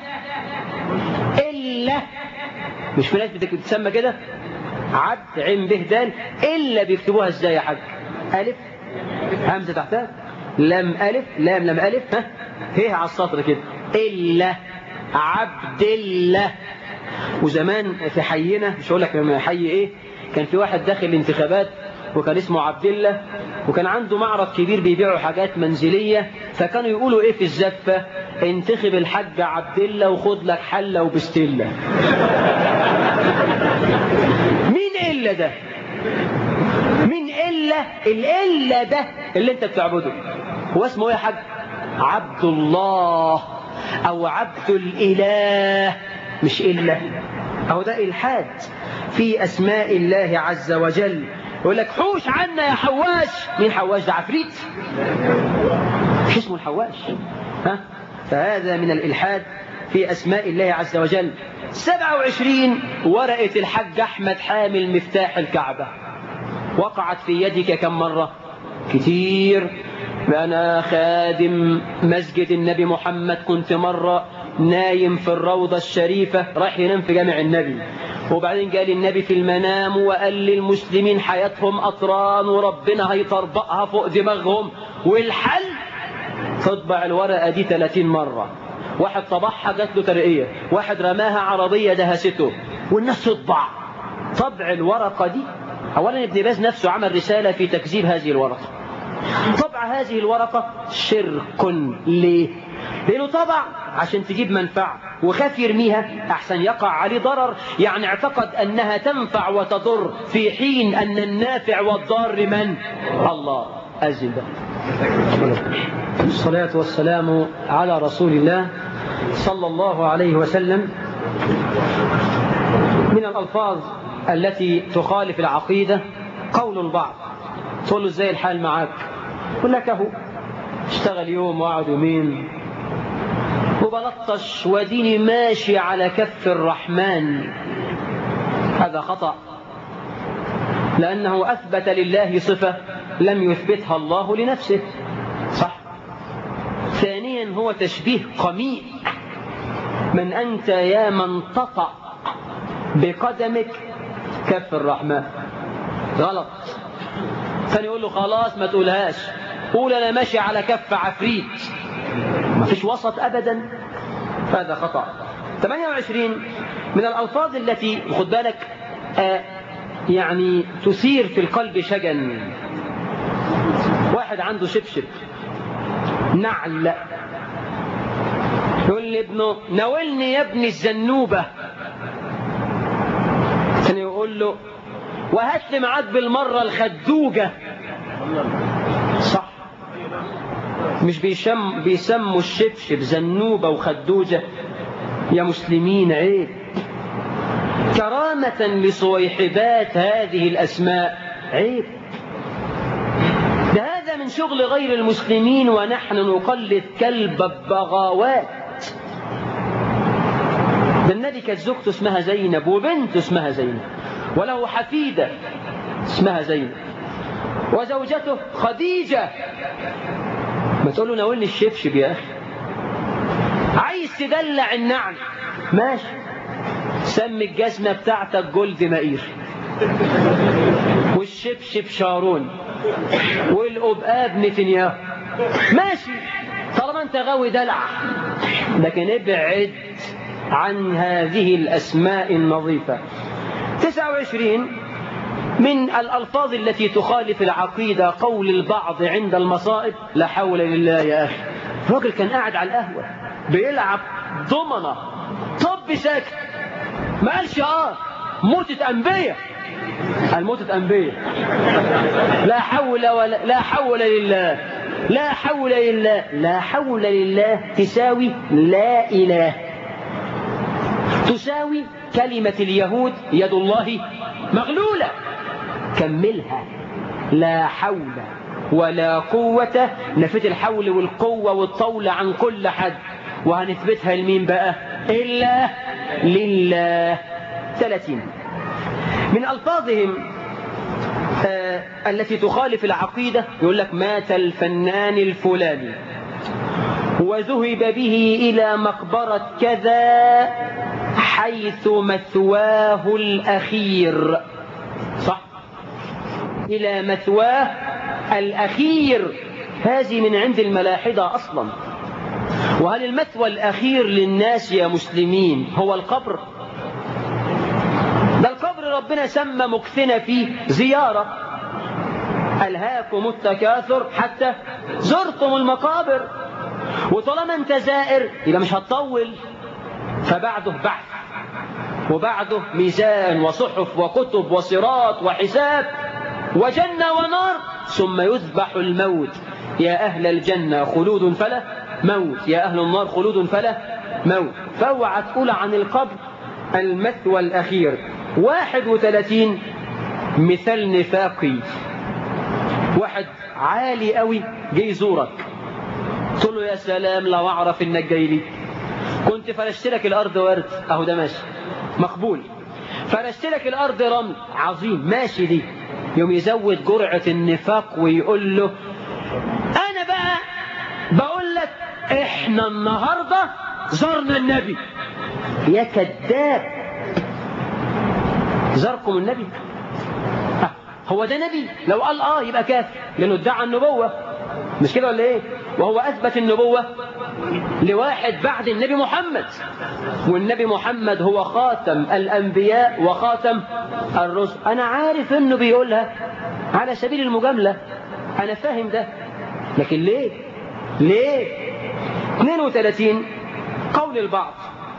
إلا مش في ناس بتتسمى كده عبد عين به دال إلا بيكتبوها ازاي يا حاج ألف همزة تحتها لم ألف لام لم ألف ها هي على السطر كده إلا عبد الله وزمان في حينا مش هقول لك حي ايه كان في واحد داخل الانتخابات وكان اسمه عبد الله وكان عنده معرض كبير بيبيعوا حاجات منزلية فكانوا يقولوا ايه في الزفة انتخب الحاج عبد الله وخد لك حلة وبستلة مين إلا ده مين إلا الإلا ده اللي انت بتعبده هو اسمه ايه يا حاج عبد الله او عبد الإله مش إلا أو ده إلحاد في أسماء الله عز وجل يقول لك حوش عنا يا حواش مين حواش ده عفريت مش اسمه الحواش ها فهذا من الإلحاد في أسماء الله عز وجل 27 ورقة الحج أحمد حامل مفتاح الكعبة وقعت في يدك كم مرة كتير أنا خادم مسجد النبي محمد كنت مرة نايم في الروضة الشريفة راح ينام في جامع النبي وبعدين قال النبي في المنام وقال للمسلمين حياتهم أطران وربنا هيطربقها فوق دماغهم والحل تطبع الورقة دي 30 مرة واحد طبعها جات له ترقية واحد رماها عربية دهسته والناس تطبع طبع الورقة دي أولا ابن باز نفسه عمل رسالة في تكذيب هذه الورقة طبع هذه الورقة شرك ليه؟ لأنه طبع عشان تجيب منفعة وخاف يرميها أحسن يقع عليه ضرر يعني اعتقد أنها تنفع وتضر في حين أن النافع والضار من الله أزل الصلاة والسلام على رسول الله صلى الله عليه وسلم من الألفاظ التي تخالف العقيدة قول البعض تقول له ازاي الحال معاك يقول لك اهو اشتغل يوم وقعد يومين وبلطش وديني ماشي على كف الرحمن هذا خطأ لأنه أثبت لله صفة لم يثبتها الله لنفسه صح ثانيا هو تشبيه قميء من أنت يا من تطأ بقدمك كف الرحمن غلط ثاني يقول له خلاص ما تقولهاش قول أنا ماشي على كف عفريت ما فيش وسط أبدا هذا خطأ 28 من الألفاظ التي خد بالك آه يعني تثير في القلب شجن واحد عنده شبشب نعل يقول لابنه ناولني يا ابني الزنوبة ثاني يقول له وهات لي معاك بالمرة الخدوجة صح مش بيشم بيسموا الشبشب زنوبة وخدوجة يا مسلمين عيب كرامة لصويحبات هذه الأسماء عيب ده هذا من شغل غير المسلمين ونحن نقلد كلب البغاوات ده النبي كانت زوجته اسمها زينب وبنته اسمها زينب وله حفيدة اسمها زينب وزوجته خديجة ما تقول له ناولني الشبشب يا أخي عايز تدلع النعل ماشي سمي الجزمة بتاعتك جولد مائير والشبشب شارون والقبقاب نتنياهو ماشي طالما انت غاوي دلع لكن ابعد عن هذه الأسماء النظيفة 29 من الألفاظ التي تخالف العقيدة قول البعض عند المصائب لا حول لله يا أخي الراجل كان قاعد على القهوة بيلعب ضمنة طب ساكت ما قالش اه موتة أنبياء الموتة أنبياء لا حول ولا لا حول لله لا حول لله لا حول لله تساوي لا إله تساوي كلمة اليهود يد الله مغلولة كملها لا حول ولا قوة نفت الحول والقوة والطول عن كل حد وهنثبتها لمين بقى إلا لله ثلاثين من ألفاظهم آه التي تخالف العقيدة يقول لك مات الفنان الفلاني وذهب به إلى مقبرة كذا حيث مثواه الأخير صح إلى مثواه الأخير هذه من عند الملاحدة أصلا وهل المثوى الأخير للناس يا مسلمين هو القبر ده القبر ربنا سمى مكثنا فيه زيارة ألهاكم التكاثر حتى زرتم المقابر وطالما انت زائر يبقى مش هتطول فبعده بعث وبعده ميزان وصحف وكتب وصراط وحساب وجنة ونار ثم يذبح الموت يا أهل الجنة خلود فلا موت يا أهل النار خلود فلا موت فاوعى تقول عن القبر المثوى الأخير واحد وثلاثين مثال نفاقي واحد عالي قوي جاي يزورك تقول له يا سلام لو أعرف إنك جاي لي كنت فرشت لك الأرض ورد أهو ده ماشي مقبول فرشت لك الأرض رمل عظيم ماشي دي يوم يزود جرعة النفاق ويقول له أنا بقى بقول لك إحنا النهاردة زرنا النبي يا كذاب زاركم النبي آه. هو ده نبي لو قال آه يبقى كافر لأنه ادعى النبوة مش كده ولا إيه وهو أثبت النبوة لواحد بعد النبي محمد والنبي محمد هو خاتم الأنبياء وخاتم الرسل أنا عارف أنه بيقولها على سبيل المجاملة أنا فاهم ده لكن ليه ليه 32 قول البعض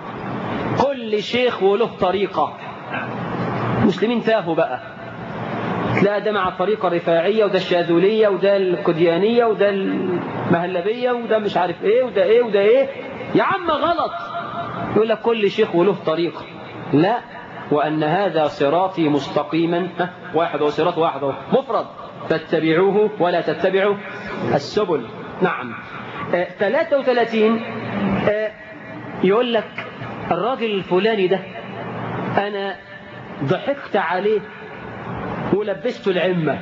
كل شيخ وله طريقة المسلمين تاهوا بقى تلاقي ده مع الطريقة الرفاعية وده الشاذولية وده القديانية وده المهلبية وده مش عارف ايه وده ايه وده ايه يا عم غلط يقول لك كل شيخ وله طريقة لا وأن هذا صراطي مستقيما ها، واحد هو صراط واحد هو مفرد فاتبعوه ولا تتبعوا السبل نعم آه 33 آه يقول لك الراجل الفلاني ده أنا ضحكت عليه ولبسته العمة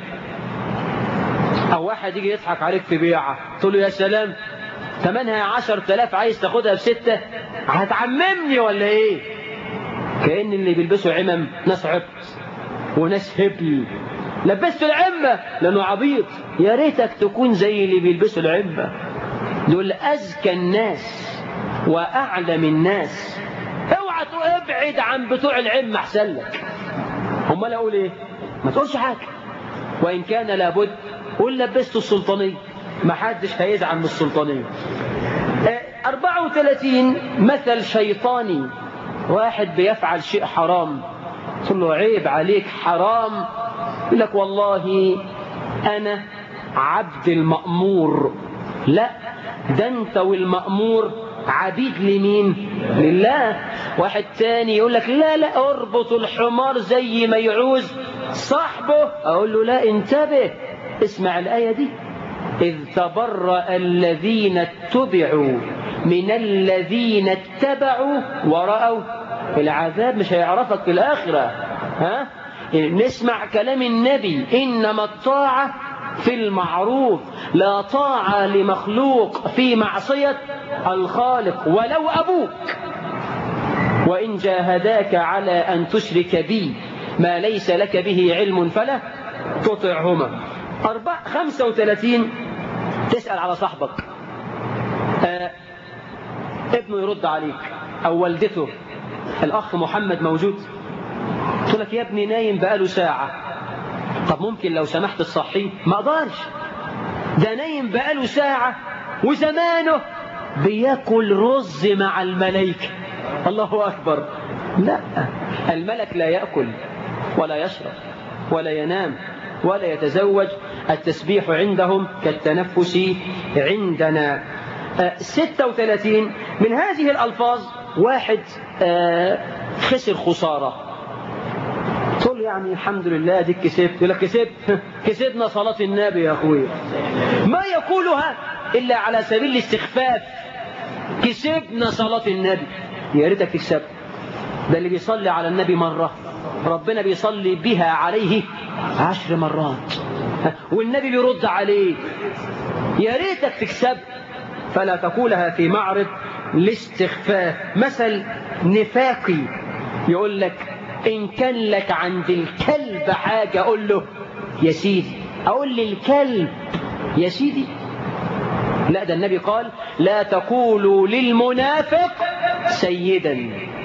أو واحد يجي يضحك عليك في بيعة تقول له يا سلام ثمنها عشر تلاف عايز تاخدها بستة هتعممني ولا ايه كأن اللي بيلبسوا عمم ناس عبط وناس هبل لبسته العمة لأنه عبيط يا ريتك تكون زي اللي بيلبسوا العمة دول أذكى الناس وأعلم الناس اوعى تقول ابعد عن بتوع العمة أحسن لك امال اقول ايه ما تقولش حاجة وإن كان لابد قول لبسته السلطانية ما حدش هيزعل من السلطانية آه، 34 مثل شيطاني واحد بيفعل شيء حرام تقول له عيب عليك حرام يقول لك والله أنا عبد المأمور لا ده أنت والمأمور عبيد لمين لله واحد تاني يقول لك لا لا اربط الحمار زي ما يعوز صاحبه اقول له لا انتبه اسمع الآية دي إذ تبرأ الذين اتبعوا من الذين اتبعوا ورأوا العذاب مش هيعرفك في الآخرة ها نسمع كلام النبي إنما الطاعة في المعروف لا طاعة لمخلوق في معصية الخالق ولو أبوك وإن جاهداك على أن تشرك بي ما ليس لك به علم فلا تطعهما أربع خمسة وثلاثين تسأل على صاحبك آه ابنه يرد عليك أو والدته الأخ محمد موجود تقول لك يا ابني نايم بقاله ساعة طب ممكن لو سمحت تصحيه ما اقدرش ده نايم بقاله ساعة وزمانه بياكل رز مع الملائكة الله أكبر لا الملك لا يأكل ولا يشرب ولا ينام ولا يتزوج التسبيح عندهم كالتنفس عندنا آه، 36 من هذه الألفاظ واحد آه، خسر خسارة تقول له يعني الحمد لله ديك كسبت يقول لك كسبت كسبنا صلاة النبي يا أخويا ما يقولها إلا على سبيل الاستخفاف كسبنا صلاة النبي يا ريتك تكسب ده اللي بيصلي على النبي مرة ربنا بيصلي بها عليه عشر مرات والنبي بيرد عليه يا ريتك تكسب فلا تقولها في معرض الاستخفاف مثل نفاقي يقول لك إن كان لك عند الكلب حاجة أقول له يا سيدي أقول للكلب يا سيدي لا ده النبي قال لا تقولوا للمنافق سيدا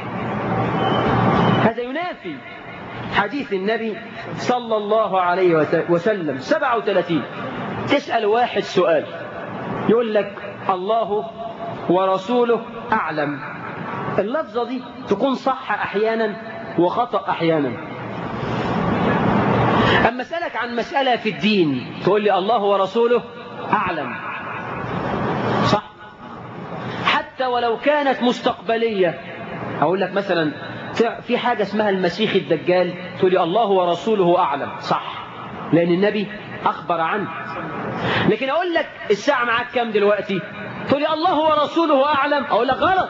هذا ينافي حديث النبي صلى الله عليه وسلم 37 تسأل واحد سؤال يقول لك الله ورسوله أعلم اللفظة دي تكون صح أحيانا وخطأ أحيانا أما أسألك عن مسألة في الدين تقول لي الله ورسوله أعلم صح حتى ولو كانت مستقبلية أقول لك مثلا في حاجة اسمها المسيح الدجال تقول لي الله ورسوله أعلم صح لأن النبي أخبر عنه لكن أقول لك الساعة معاك كام دلوقتي تقول لي الله ورسوله أعلم أقول لك غلط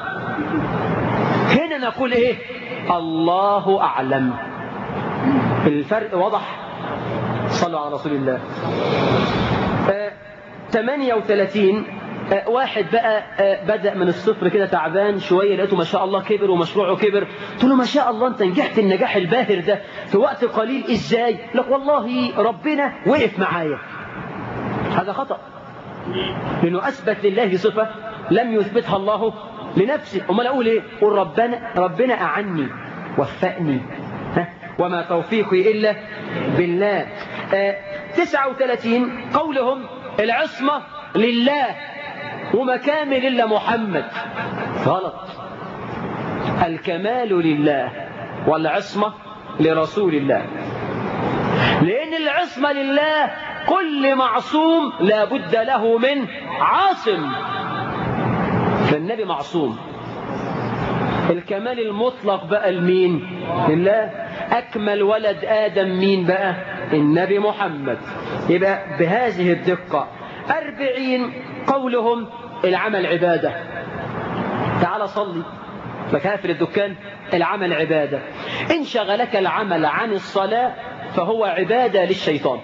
هنا نقول إيه الله أعلم الفرق واضح صلوا على رسول الله آه 38 آه واحد بقى آه بدأ من الصفر كده تعبان شوية لقيته ما شاء الله كبر ومشروعه كبر قلت له ما شاء الله انت نجحت النجاح الباهر ده في وقت قليل ازاي لك والله ربنا وقف معايا هذا خطأ لأنه أثبت لله صفة لم يثبتها الله لنفسه امال اقول ايه قول ربنا ربنا اعني وفقني ها وما توفيقي الا بالله آه 39 قولهم العصمه لله ومكامل الا محمد غلط الكمال لله والعصمة لرسول الله لأن العصمة لله كل معصوم لا بد له من عاصم فالنبي معصوم الكمال المطلق بقى لمين لله أكمل ولد آدم مين بقى النبي محمد يبقى بهذه الدقة أربعين قولهم العمل عبادة تعال صلي فكافر الدكان العمل عبادة إن شغلك العمل عن الصلاة فهو عبادة للشيطان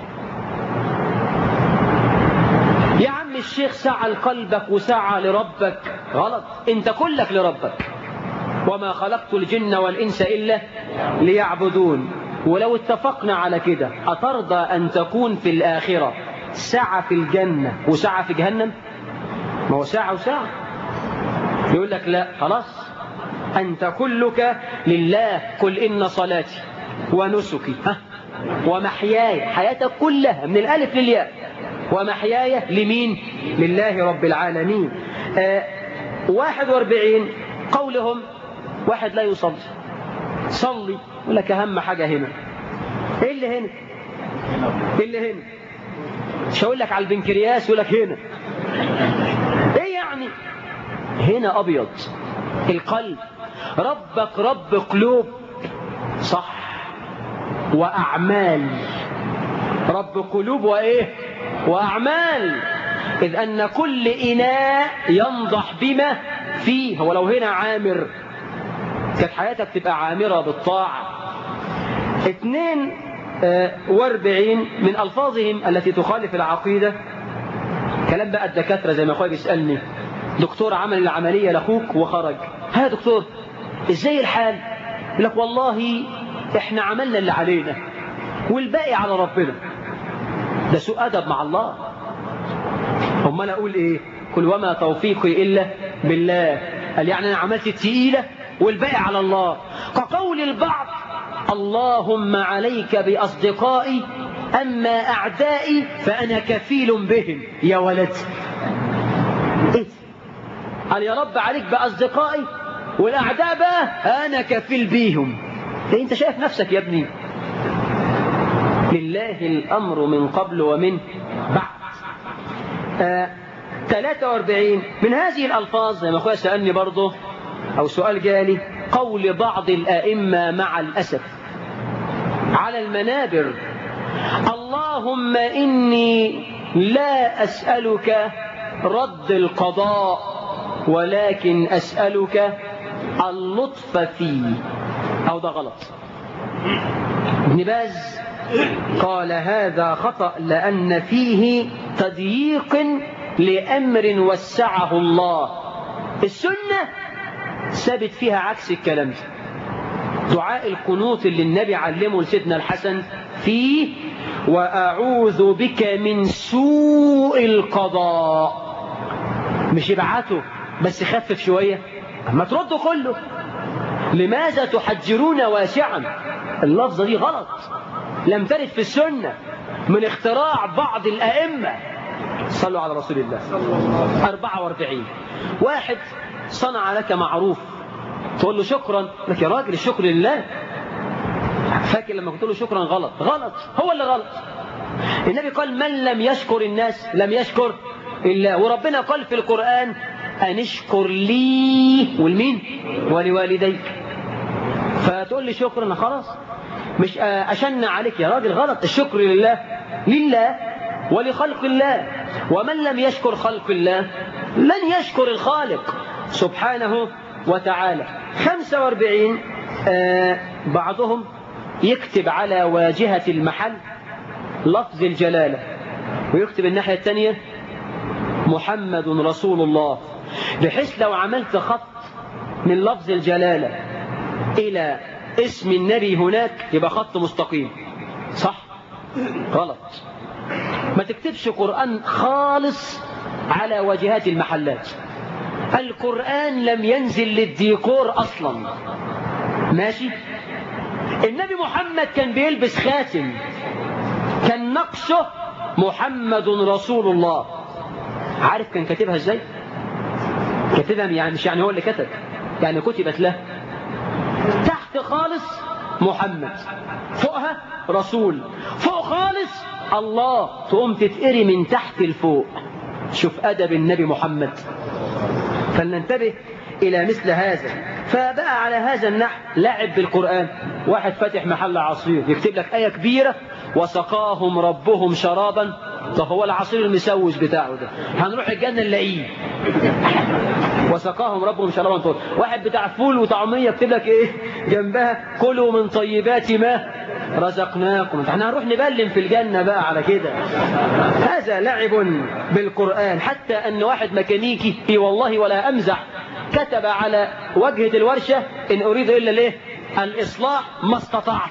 يا عم الشيخ سعى لقلبك وسعى لربك غلط انت كلك لربك وما خلقت الجن والإنس إلا ليعبدون ولو اتفقنا على كده أترضى أن تكون في الآخرة سعى في الجنة وسعى في جهنم ما هو ساعة وساعة يقول لك لا خلاص أنت كلك لله قل إن صلاتي ونسكي ها ومحياي حياتك كلها من الألف للياء ومحياي لمين لله رب العالمين آه واحد واربعين قولهم واحد لا يصلي صلي يقول لك أهم حاجة هنا إيه اللي هنا إيه اللي هنا مش هقول لك على البنكرياس يقول لك هنا ايه يعني هنا ابيض القلب ربك رب قلوب صح واعمال رب قلوب وايه واعمال اذ ان كل اناء ينضح بما فيه ولو هنا عامر كانت حياتك تبقى عامرة بالطاعة اثنين واربعين من ألفاظهم التي تخالف العقيدة كلام بقى الدكاترة زي ما أخوي بيسألني دكتور عمل العملية لأخوك وخرج ها دكتور إزاي الحال يقول لك والله إحنا عملنا اللي علينا والباقي على ربنا ده سوء أدب مع الله هم أنا أقول إيه قل وما توفيقي إلا بالله قال يعني أنا عملت التقيلة والباقي على الله كقول البعض اللهم عليك بأصدقائي أما أعدائي فأنا كفيل بهم يا ولد إيه؟ قال يا رب عليك بأصدقائي والأعداء بقى أنا كفيل بيهم إيه أنت شايف نفسك يا ابني لله الأمر من قبل ومن بعد آه 43 من هذه الألفاظ زي ما أخويا سألني برضه أو سؤال جالي قول بعض الأئمة مع الأسف على المنابر اللهم إني لا أسألك رد القضاء ولكن أسألك اللطف فيه أو ده غلط ابن باز قال هذا خطأ لأن فيه تضييق لأمر وسعه الله السنة ثابت فيها عكس الكلام ده دعاء القنوت اللي النبي علمه لسيدنا الحسن فيه وأعوذ بك من سوء القضاء مش يبعته بس خفف شوية ما ترده كله لماذا تحجرون واسعا اللفظة دي غلط لم ترد في السنة من اختراع بعض الأئمة صلوا على رسول الله 44 واحد صنع لك معروف تقول له شكرا لك يا راجل الشكر لله فاكر لما قلت له شكرا غلط غلط هو اللي غلط النبي قال من لم يشكر الناس لم يشكر الله وربنا قال في القرآن أن اشكر لي والمين ولوالديك فتقول لي شكرا خلاص مش أشن عليك يا راجل غلط الشكر لله لله ولخلق الله ومن لم يشكر خلق الله لن يشكر الخالق سبحانه وتعالى 45 آه بعضهم يكتب على واجهة المحل لفظ الجلالة ويكتب الناحية الثانية محمد رسول الله بحيث لو عملت خط من لفظ الجلالة إلى اسم النبي هناك يبقى خط مستقيم صح غلط ما تكتبش قرآن خالص على واجهات المحلات القرآن لم ينزل للديكور أصلا ماشي النبي محمد كان بيلبس خاتم كان نقشه محمد رسول الله عارف كان كاتبها ازاي كتبها يعني مش يعني هو اللي كتب يعني كتبت له تحت خالص محمد فوقها رسول فوق خالص الله تقوم تتقري من تحت لفوق شوف أدب النبي محمد فلننتبه إلى مثل هذا فبقى على هذا النحو لعب بالقرآن واحد فاتح محل عصير يكتب لك آية كبيرة وسقاهم ربهم شرابا طب هو العصير المسوس بتاعه ده هنروح الجنة نلاقيه وسقاهم ربهم شرابا طول واحد بتاع فول وطعمية يكتب لك ايه جنبها كلوا من طيبات ما رزقناكم احنا هنروح نبلم في الجنة بقى على كده هذا لعب بالقرآن حتى ان واحد ميكانيكي في والله ولا امزح كتب على وجهة الورشة ان اريد الا ليه الاصلاح ما استطعت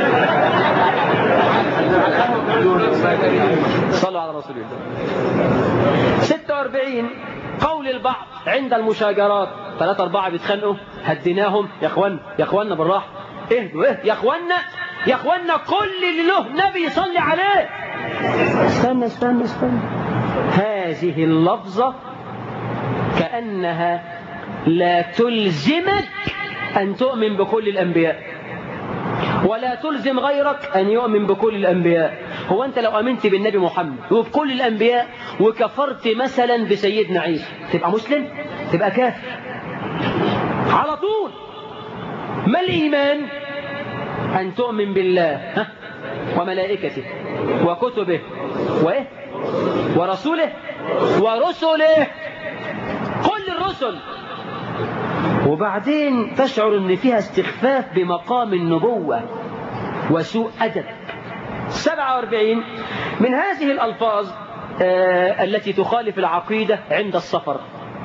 صلوا على رسول الله 46 قول البعض عند المشاجرات ثلاثة أربعة بيتخانقوا هديناهم يا اخوان يا اخوانا بالراحة اهدوا ايه يا اخوانا يا اخوانا كل اللي له نبي يصلي عليه استنى استنى استنى هذه اللفظة كأنها لا تلزمك أن تؤمن بكل الأنبياء ولا تلزم غيرك أن يؤمن بكل الأنبياء هو أنت لو أمنت بالنبي محمد وبكل الأنبياء وكفرت مثلا بسيدنا عيسى تبقى مسلم تبقى كافر على طول ما الإيمان أن تؤمن بالله ها؟ وملائكته وكتبه وإيه ورسوله ورسله كل الرسل وبعدين تشعر ان فيها استخفاف بمقام النبوة وسوء أدب 47 من هذه الألفاظ آه التي تخالف العقيدة عند السفر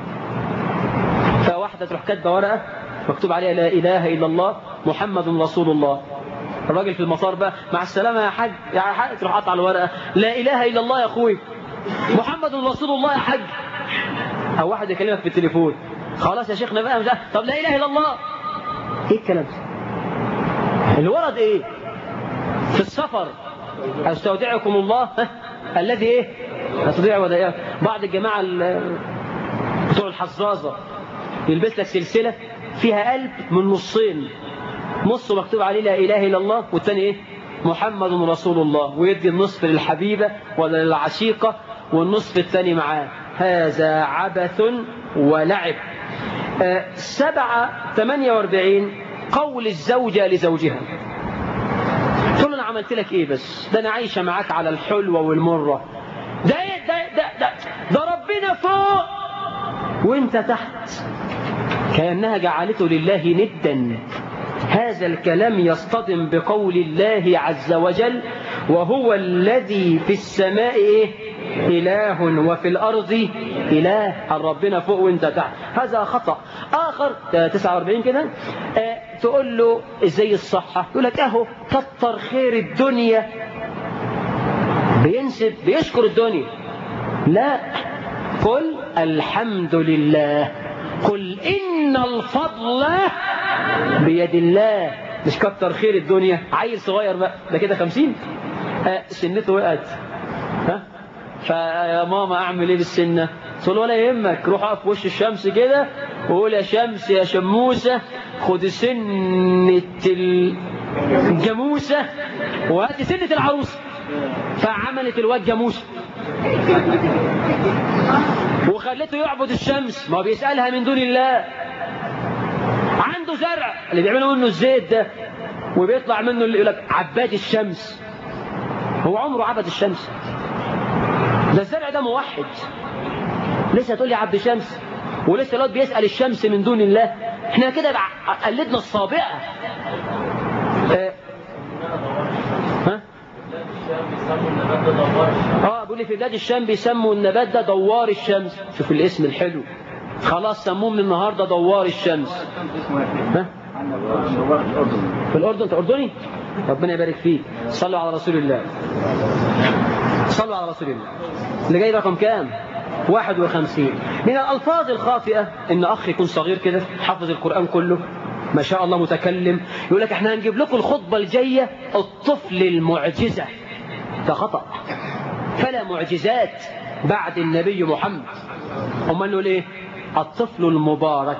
فواحدة تروح كاتبة ورقة مكتوب عليها لا إله إلا الله محمد رسول الله الراجل في المطار بقى مع السلامة يا حاج يا حاج تروح قاطع الورقة لا إله إلا الله يا أخوي محمد رسول الله يا حاج أو واحد يكلمك في التليفون خلاص يا شيخنا بقى مش طب لا اله الا الله ايه الكلام ده الورد ايه في السفر استودعكم الله الذي ايه استودع ودائعه بعض الجماعه بتوع الحظاظه يلبس لك سلسله فيها قلب من نصين نص مكتوب عليه لا اله الا الله والثاني ايه محمد رسول الله ويدي النصف للحبيبه ولا للعشيقه والنصف الثاني معاه هذا عبث ولعب سبعة ثمانية واربعين قول الزوجة لزوجها تقول أنا عملت لك إيه بس ده أنا عايشة معاك على الحلوة والمرة ده إيه ده ده ده, ده ربنا فوق وانت تحت كأنها جعلته لله ندا هذا الكلام يصطدم بقول الله عز وجل وهو الذي في السماء إيه إله وفي الأرض إله ربنا فوق وانت تحت هذا خطأ آخر 49 كده آه تقول له ازاي الصحة يقول لك اهو كتر خير الدنيا بينسب بيشكر الدنيا لا قل الحمد لله قل إن الفضل بيد الله مش كتر خير الدنيا عيل صغير بقى ده كده خمسين آه سنته وقعت ها فيا ماما اعمل ايه بالسنه تقول ولا يهمك روح اقف في وش الشمس كده وقول يا شمس يا شموسه خد سنه الجاموسه وهاتي سنه العروسه فعملت الواد جاموسه وخلته يعبد الشمس ما هو بيسالها من دون الله عنده زرع اللي بيعملوا منه الزيت ده وبيطلع منه اللي يقول لك عباد الشمس هو عمره عبد الشمس ده الزرع ده موحد لسه تقول لي عبد شمس ولسه الواد بيسأل الشمس من دون الله احنا كده قلدنا الصابئة اه ها اه بيقول لي في بلاد الشام بيسموا النبات ده دوار الشمس شوف الاسم الحلو خلاص سموه من النهارده دوار الشمس ها في الاردن انت اردني ربنا يبارك فيك صلوا على رسول الله صلوا على رسول الله اللي جاي رقم كام 51 من الألفاظ الخاطئة إن أخ يكون صغير كده حافظ القرآن كله ما شاء الله متكلم يقول لك احنا هنجيب لكم الخطبة الجاية الطفل المعجزة ده خطأ فلا معجزات بعد النبي محمد أمال نقول إيه الطفل المبارك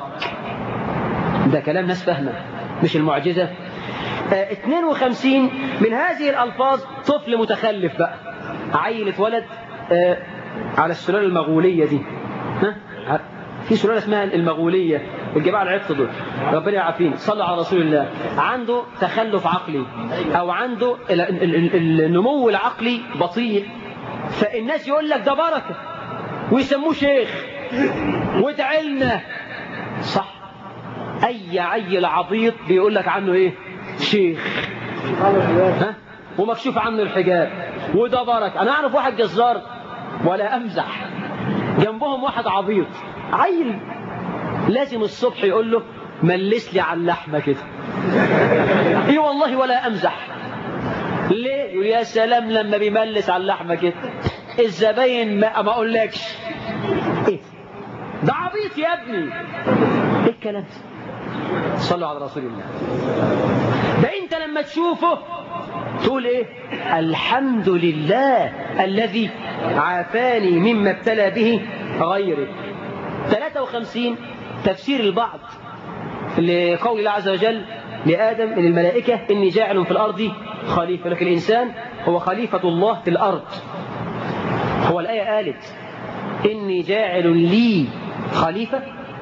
ده كلام ناس فاهمة مش المعجزة آه 52 من هذه الألفاظ طفل متخلف بقى عيل اتولد آه على السلالة المغولية دي ها في سلالة اسمها المغولية الجماعة العبط دول ربنا يعافينا صلى على رسول الله عنده تخلف عقلي أو عنده ال- ال- ال- النمو العقلي بطيء فالناس يقول لك ده بركة ويسموه شيخ وادعي لنا صح أي عيل عبيط بيقول لك عنه إيه شيخ ها ومكشوف عنه الحجاب وده بركة أنا أعرف واحد جزار ولا أمزح جنبهم واحد عبيط عيل لازم الصبح يقول له ملس لي على اللحمة كده ايه والله ولا امزح ليه يقول يا سلام لما بيملس على اللحمة كده الزباين ما, ما اقولكش ايه ده عبيط يا ابني ايه الكلام ده صلوا على رسول الله ده انت لما تشوفه تقول ايه الحمد لله الذي عافاني مما ابتلى به غيري 53 تفسير البعض لقول الله عز وجل لآدم من الملائكة إني جاعل في الأرض خليفة لكن الإنسان هو خليفة الله في الأرض هو الآية قالت إني جاعل لي خليفة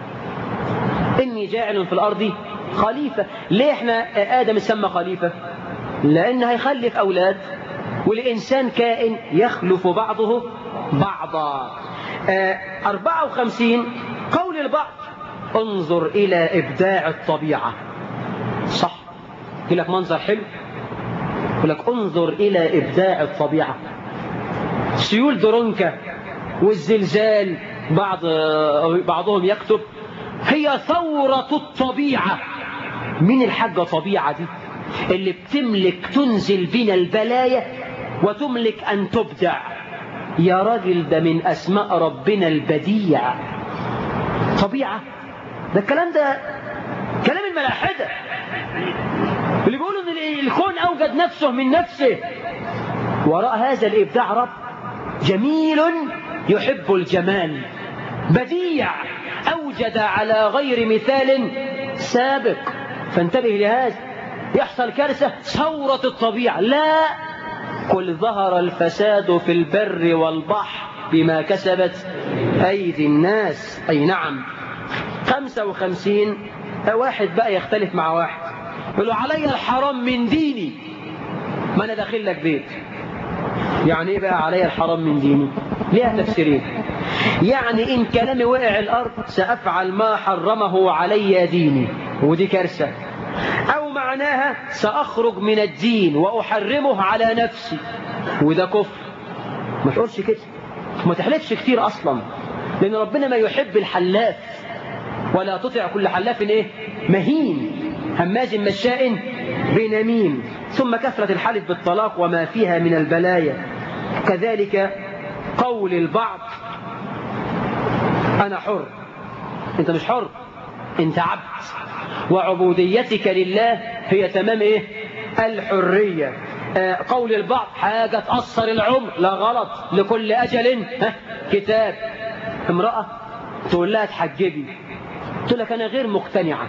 إني جاعل في الأرض خليفة ليه إحنا آدم سمى خليفة لأن هيخلف أولاد والإنسان كائن يخلف بعضه بعضا آه 54 قول البعض انظر إلى إبداع الطبيعة صح يقول لك منظر حلو يقول لك انظر إلى إبداع الطبيعة سيول درونكا والزلزال بعض بعضهم يكتب هي ثورة الطبيعة من الحاجة طبيعة دي اللي بتملك تنزل بنا البلايا وتملك أن تبدع يا راجل ده من أسماء ربنا البديع طبيعة ده الكلام ده كلام الملاحدة اللي بيقولوا ان الكون اوجد نفسه من نفسه وراء هذا الابداع رب جميل يحب الجمال بديع اوجد على غير مثال سابق فانتبه لهذا يحصل كارثة ثورة الطبيعة لا قل ظهر الفساد في البر والبحر بما كسبت أيدي الناس أي نعم خمسة وخمسين واحد بقى يختلف مع واحد يقول له علي الحرام من ديني ما أنا داخل لك بيت يعني إيه بقى علي الحرام من ديني ليها تفسيرين يعني إن كلامي وقع الأرض سأفعل ما حرمه علي ديني ودي كارثة أو معناها سأخرج من الدين وأحرمه على نفسي وده كفر ما تقولش كده ما تحلفش كتير أصلا لأن ربنا ما يحب الحلاف ولا تطع كل حلاف إيه مهين هماز مشاء بنميم ثم كثرة الحلف بالطلاق وما فيها من البلايا كذلك قول البعض أنا حر أنت مش حر أنت عبد وعبوديتك لله هي تمام إيه الحرية آه قول البعض حاجة تأثر العمر لا غلط لكل أجل ها كتاب امرأة تقول لها تحجبي تقول لك أنا غير مقتنعة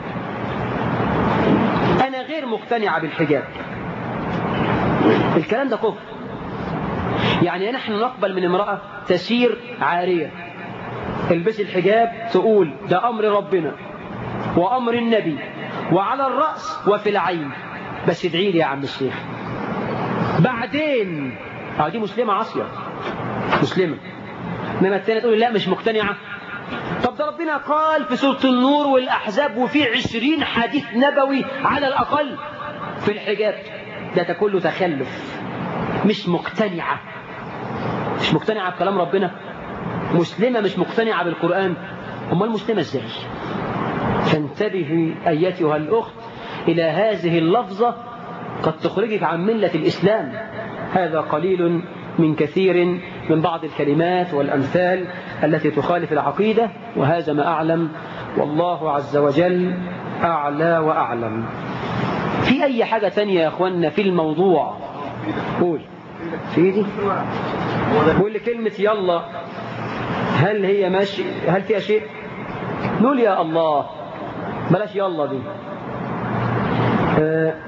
أنا غير مقتنعة بالحجاب الكلام ده كفر يعني نحن نقبل من امرأة تسير عارية البس الحجاب تقول ده أمر ربنا وأمر النبي وعلى الرأس وفي العين بس ادعي لي يا عم الشيخ بعدين اه دي مسلمة عاصية مسلمة انما الثانية تقول لا مش مقتنعة طب ده ربنا قال في سورة النور والأحزاب وفي عشرين حديث نبوي على الأقل في الحجاب ده كله تخلف مش مقتنعة مش مقتنعة بكلام ربنا مسلمة مش مقتنعة بالقرآن أمال مسلمة ازاي فانتبهي أيتها الأخت إلى هذه اللفظة قد تخرجك عن ملة الإسلام هذا قليل من كثير من بعض الكلمات والأمثال التي تخالف العقيدة وهذا ما أعلم والله عز وجل أعلى وأعلم في أي حاجة تانية يا أخوانا في الموضوع قول في دي قول لي كلمة يلا هل هي ماشي هل فيها شيء نقول يا الله بلاش يلا دي آه،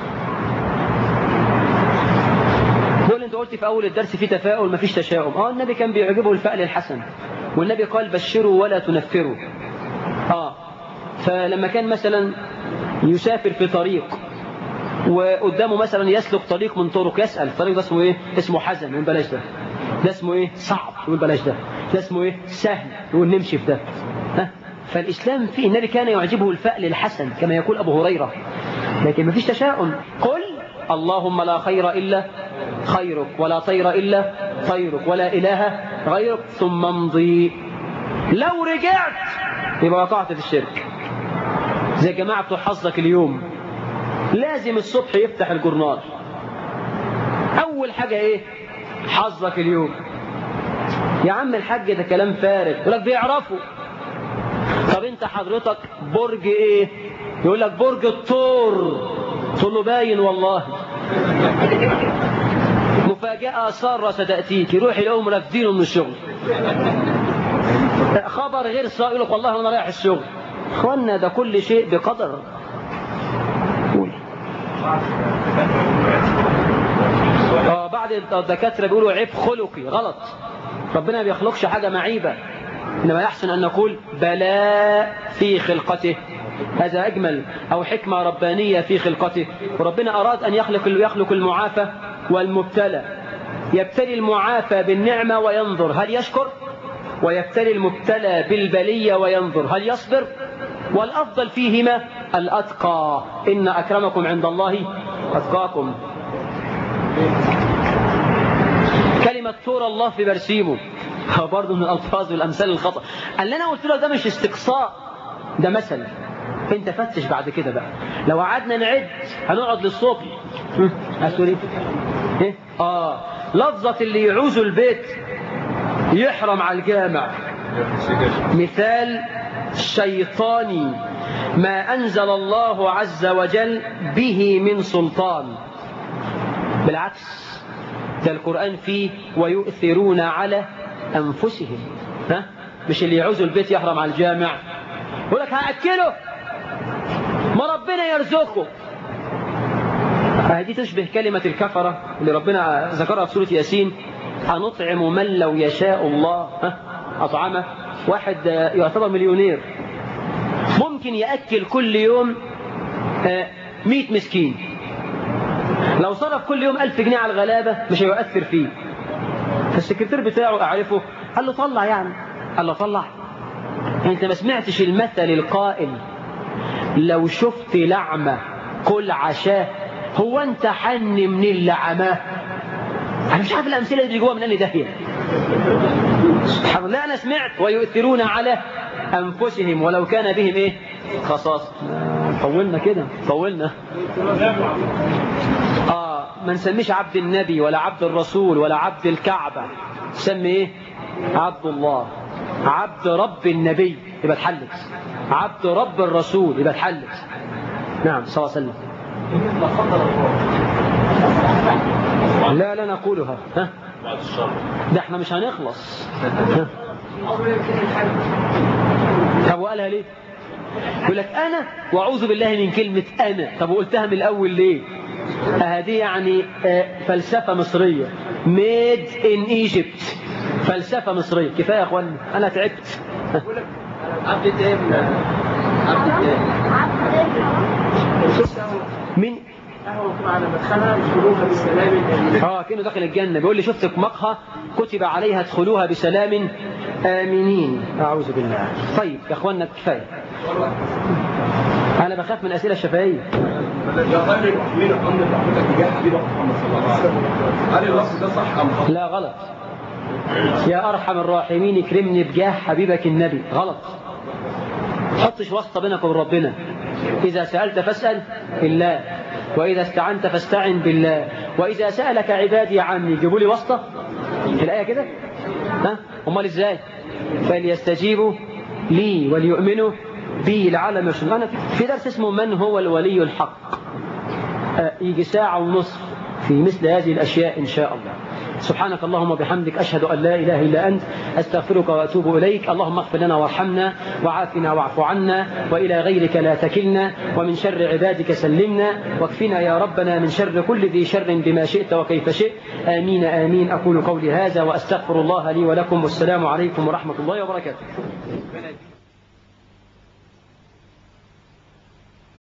نقول انت قلت في اول الدرس في تفاؤل مفيش تشاؤم اه النبي كان بيعجبه الفأل الحسن والنبي قال بشروا ولا تنفروا اه فلما كان مثلا يسافر في طريق وقدامه مثلا يسلك طريق من طرق يسأل الطريق ده اسمه ايه اسمه حزن يقول بلاش ده ده اسمه ايه صعب يقول بلاش ده ده اسمه ايه سهل يقول نمشي في ده ها فالإسلام فيه النبي كان يعجبه الفأل الحسن كما يقول أبو هريرة لكن ما فيش تشاؤم قل اللهم لا خير إلا خيرك ولا طير إلا طيرك ولا إله غيرك ثم امضي لو رجعت يبقى وقعت في الشرك زي جماعة بتوع حظك اليوم لازم الصبح يفتح الجورنال أول حاجة إيه حظك اليوم يا عم الحاج ده كلام فارغ يقول لك بيعرفوا طب انت حضرتك برج ايه يقول لك برج الطور تقول له باين والله مفاجأة سارة ستأتيك يروح يلاقيهم رافدينه من الشغل خبر غير سائل يقول لك والله انا رايح الشغل اخوانا ده كل شيء بقدر قول. اه بعد الدكاتره بيقولوا عيب خلقي غلط ربنا ما بيخلقش حاجه معيبه انما يحسن ان نقول بلاء في خلقته هذا اجمل او حكمه ربانيه في خلقته وربنا اراد ان يخلق يخلق المعافى والمبتلى يبتلي المعافى بالنعمه وينظر هل يشكر ويبتلي المبتلى بالبليه وينظر هل يصبر والافضل فيهما الاتقى ان اكرمكم عند الله اتقاكم كلمة تورى الله في برسيمه برضه من الألفاظ والأمثال الخطأ اللي أنا قلت له ده مش استقصاء ده مثل انت فتش بعد كده بقى لو قعدنا نعد هنقعد للصبح أسوري ايه اه لفظة اللي يعوز البيت يحرم على الجامع مثال شيطاني ما أنزل الله عز وجل به من سلطان بالعكس ده القرآن فيه ويؤثرون على أنفسهم ها مش اللي يعوز البيت يحرم على الجامع يقول لك هأكله ما ربنا يرزقه هذه تشبه كلمة الكفرة اللي ربنا ذكرها في سورة ياسين هنطعم من لو يشاء الله ها أطعمه واحد يعتبر مليونير ممكن يأكل كل يوم مئة مسكين لو صرف كل يوم ألف جنيه على الغلابة مش هيؤثر فيه فالسكرتير بتاعه أعرفه قال له طلع يعني قال له طلع انت ما سمعتش المثل القائل لو شفت لعمة كل عشاه هو انت حن من اللعمة انا مش عارف الامثله اللي جوه من اني داهيه سبحان الله انا سمعت ويؤثرون على انفسهم ولو كان بهم ايه خصاص طولنا كده طولنا اه ما نسميش عبد النبي ولا عبد الرسول ولا عبد الكعبة سمي ايه عبد الله عبد رب النبي يبقى اتحلت عبد رب الرسول يبقى اتحلت نعم صلى الله عليه وسلم لا لا نقولها ها ده احنا مش هنخلص ها؟ طب وقالها ليه يقول لك انا واعوذ بالله من كلمه انا طب وقلتها من الاول ليه هذه يعني فلسفه مصريه ميد ان ايجيبت فلسفه مصريه كفايه يا اخوان انا تعبت عبد الدائم عبد الدائم مين قهوة على مدخلها يدخلوها بالسلام اه كانه داخل الجنه بيقول لي شفت في مقهى كتب عليها ادخلوها بسلام امنين اعوذ بالله طيب يا اخوانا كفايه انا بخاف من الاسئله الشفهيه يقرر من امر رحمتك تجاه حبيبك محمد صلى الله عليه وسلم هل اللفظ ده صح ام خطا؟ لا غلط يا ارحم الراحمين اكرمني بجاه حبيبك النبي غلط حطش واسطه بينك وبين ربنا اذا سالت فاسال الله واذا استعنت فاستعن بالله واذا سالك عبادي عني جيبوا لي واسطه في الايه كده ها امال ازاي فليستجيبوا لي وليؤمنوا بي لعلهم يرشدون انا في درس اسمه من هو الولي الحق آه، يجي ساعه ونصف في مثل هذه الاشياء ان شاء الله سبحانك اللهم وبحمدك أشهد أن لا إله إلا أنت أستغفرك وأتوب إليك اللهم اغفر لنا وارحمنا وعافنا واعف عنا وإلى غيرك لا تكلنا ومن شر عبادك سلمنا واكفنا يا ربنا من شر كل ذي شر بما شئت وكيف شئت آمين آمين أقول قولي هذا وأستغفر الله لي ولكم والسلام عليكم ورحمة الله وبركاته